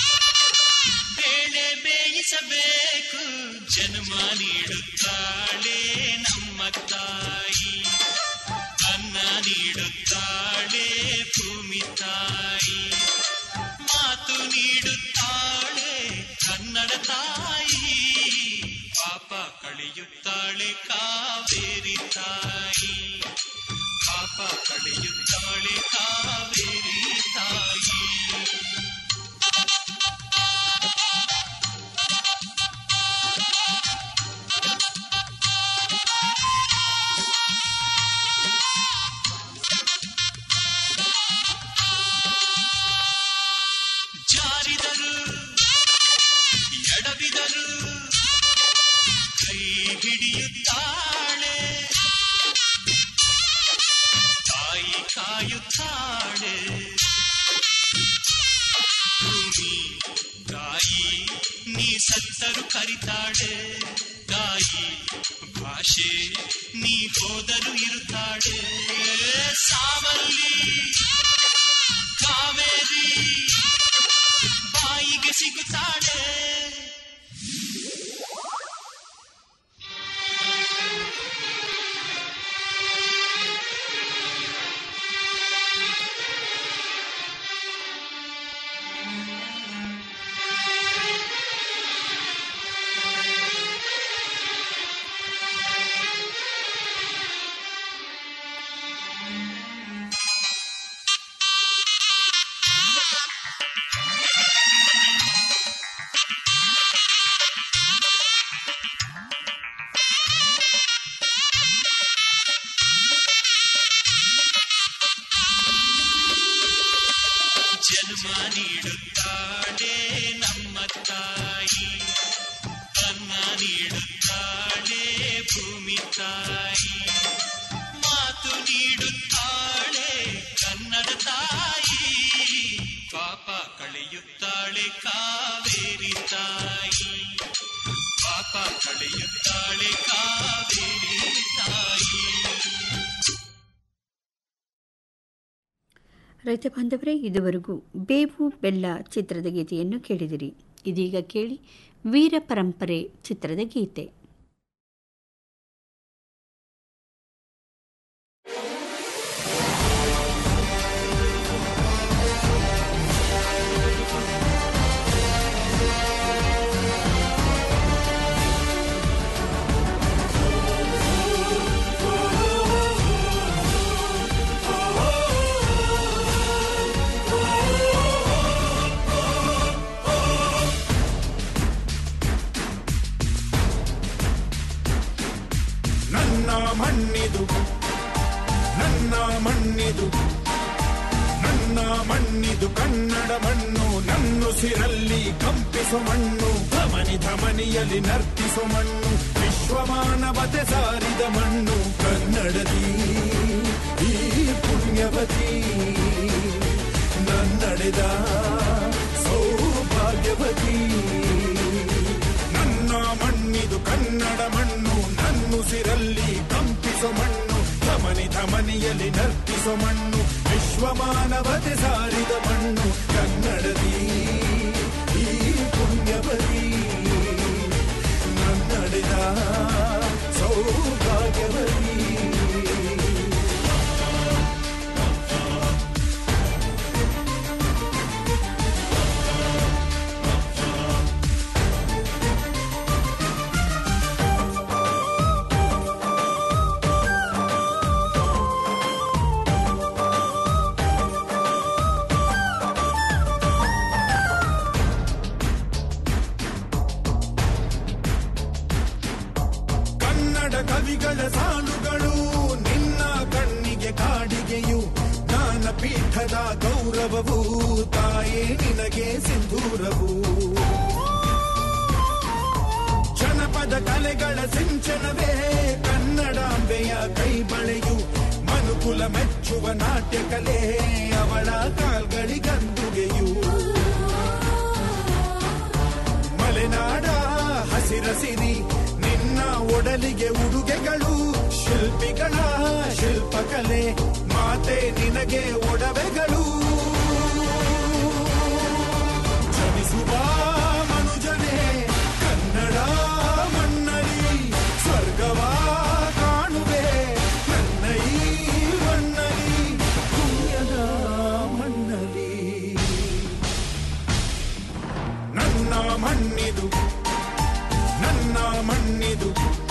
ಬೇಳೆ ಬೇಯಿಸಬೇಕು ಜನ್ಮ ನೀಡುತ್ತಾಳೆ ನಮ್ಮ ತಾಯಿ ಅನ್ನ ನೀಡುತ್ತಾಳೆ ಭೂಮಿ ತಾಯಿ ಮಾತು ನೀಡುತ್ತಾಳೆ ಕನ್ನಡ ತಾಯಿ ಪಾಪ ಕಳೆಯುತ್ತಾಳೆ ಕಾವೇರಿ ತಾಯಿ ಪಾಪ ಕಳೆಯುತ್ತಾಳೆ ಕಾವೇರಿ ತಾಯಿ ಜಾರಿದರು ಎಡವಿದರು ಕೈ ಹಿಡಿಯುತ್ತಾಳೆ ತಾಯಿ ಕಾಯುತ್ತಾಳೆ ಭೂಮಿ ತಾಯಿ ನೀ ಸತ್ತರು ಕರಿತಾಳೆ ತಾಯಿ ಭಾಷೆ ನೀ ಹೋದರು ಇರುತ್ತಾಳೆ ಸಾವಲ್ಲಿ ಕಾವೇರಿ ಬಾಯಿಗೆ ಸಿಗುತ್ತಾಳೆ ಜನ್ಮ ನೀಡುತ್ತಾಳೆ ನಮ್ಮ ತಾಯಿ ಅನ್ನ ನೀಡುತ್ತಾಳೆ ಭೂಮಿ ತಾಯಿ ಮಾತು ನೀಡುತ್ತಾಳೆ ಕನ್ನಡ ತಾಯಿ ಪಾಪ ಕಳೆಯುತ್ತಾಳೆ ಕಾವೇರಿ ತಾಯಿ ಪಾಪ ಕಳೆಯುತ್ತಾಳೆ ಕಾವೇರಿ ತಾಯಿ ರೈತ ಬಾಂಧವರೇ ಇದುವರೆಗೂ ಬೇವು ಬೆಲ್ಲ ಚಿತ್ರದ ಗೀತೆಯನ್ನು ಕೇಳಿದಿರಿ ಇದೀಗ ಕೇಳಿ ವೀರ ಪರಂಪರೆ ಚಿತ್ರದ ಗೀತೆ ನನ್ನ ಮಣ್ಣಿದು ನನ್ನ ಮಣ್ಣಿದು ನನ್ನ ಮಣ್ಣಿದು ಕನ್ನಡ ಮಣ್ಣು ನನ್ನುಸಿರಲ್ಲಿ ಕಂಪಿಸು ಮಣ್ಣು ಧಮನಿ ಧಮನಿಯಲ್ಲಿ ನರ್ತಿಸು ಮಣ್ಣು ವಿಶ್ವ ವಿಶ್ವಮಾನವತೆ ಸಾರಿದ ಮಣ್ಣು ಕನ್ನಡದಿ ಈ ಪುಣ್ಯವತಿ ನನ್ನಡೆದ ಸೌಭಾಗ್ಯವತಿ ನನ್ನ ಮಣ್ಣಿದು ಕನ್ನಡ ಮಣ್ಣು ನನ್ನುಸಿರಲ್ಲಿ ಕಂಪಿಸೋ ಮಣ್ಣು ಧಮನಿ ಧಮನಿಯಲ್ಲಿ ನರ್ತಿಸೋ ಮಣ್ಣು ವಿಶ್ವಮಾನವತೆ ಸಾರಿದ ಮಣ್ಣು ಕನ್ನಡದಿ ಈ ಪುಣ್ಯವತಿ ನನ್ನಡೆದ ಸೌಭಾಗ್ಯವತಿ ಕನ್ನಡ ಕವಿಗಳ ಸಾಲುಗಳು ನಿನ್ನ ಕಣ್ಣಿಗೆ ಕಾಡಿಗೆಯು ಜ್ಞಾನಪೀಠದ ಗೌರವವು ತಾಯೇ ನಿನಗೆ ಸಿಂಧೂರವು ಜನಪದ ಕಲೆಗಳ ಸಿಂಚನವೇ ಕನ್ನಡಾಂಬೆಯ ಕೈಬಳೆಯು ಮನುಕುಲ ಮೆಚ್ಚುವ ನಾಟ್ಯ ಕಲೆ ಅವಳ ಕಾಲ್ಗಳಿಗಂದುಗೆಯು ಮಲೆನಾಡ ಹಸಿರಸಿರಿ ನಿನ್ನ ಒಡಲಿಗೆ ಉಡುಗೆಗಳು ಶಿಲ್ಪಿಗಳ ಶಿಲ್ಪಕಲೆ ಮಾತೆ ನಿನಗೆ ಒಡವೆಗಳು ಜನಿಸುವ ಮನುಜನೇ ಕನ್ನಡ ಮಣ್ಣಲಿ ಸ್ವರ್ಗವ ಕಾಣುವೆ ನನ್ನ ಈ ಮಣ್ಣಲಿ ಪುಣ್ಯದ ಮಣ್ಣಲಿ ನನ್ನ ಮಣ್ಣಿದು ನನ್ನ ಮಣ್ಣಿದು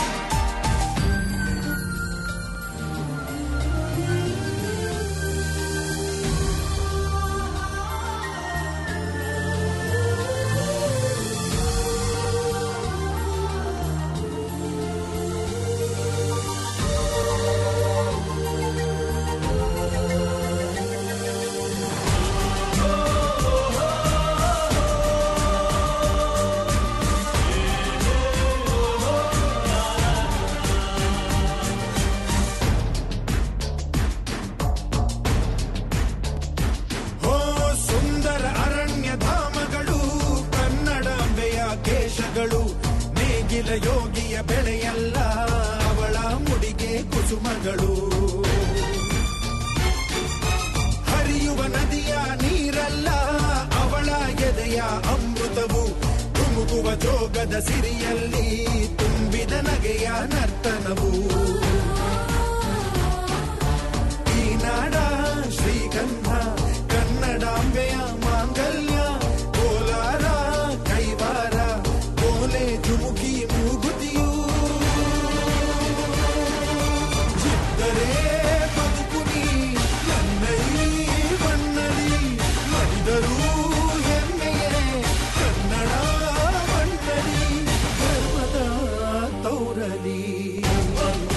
ಹೋ ಸುಂದರ ಅರಣ್ಯ ಧಾಮಗಳು ಕನ್ನಡಾಂಬೆಯ ಕೇಶಗಳು ನೇಗಿಲ ಯೋಗಿಯ ಬೆಳೆಯಲ್ಲ ಅವಳ ಮುಡಿಗೆ ಕುಸುಮಗಳು ಹರಿಯುವ ನದಿಯ ನೀರಲ್ಲ ಅವಳ ಎದೆಯ ಅಮೃತವು ಧುಮುಕುವ ಜೋಗದ ಸಿರಿಯಲ್ಲಿ ತುಂಬಿದ ನಗೆಯ ನರ್ತನವು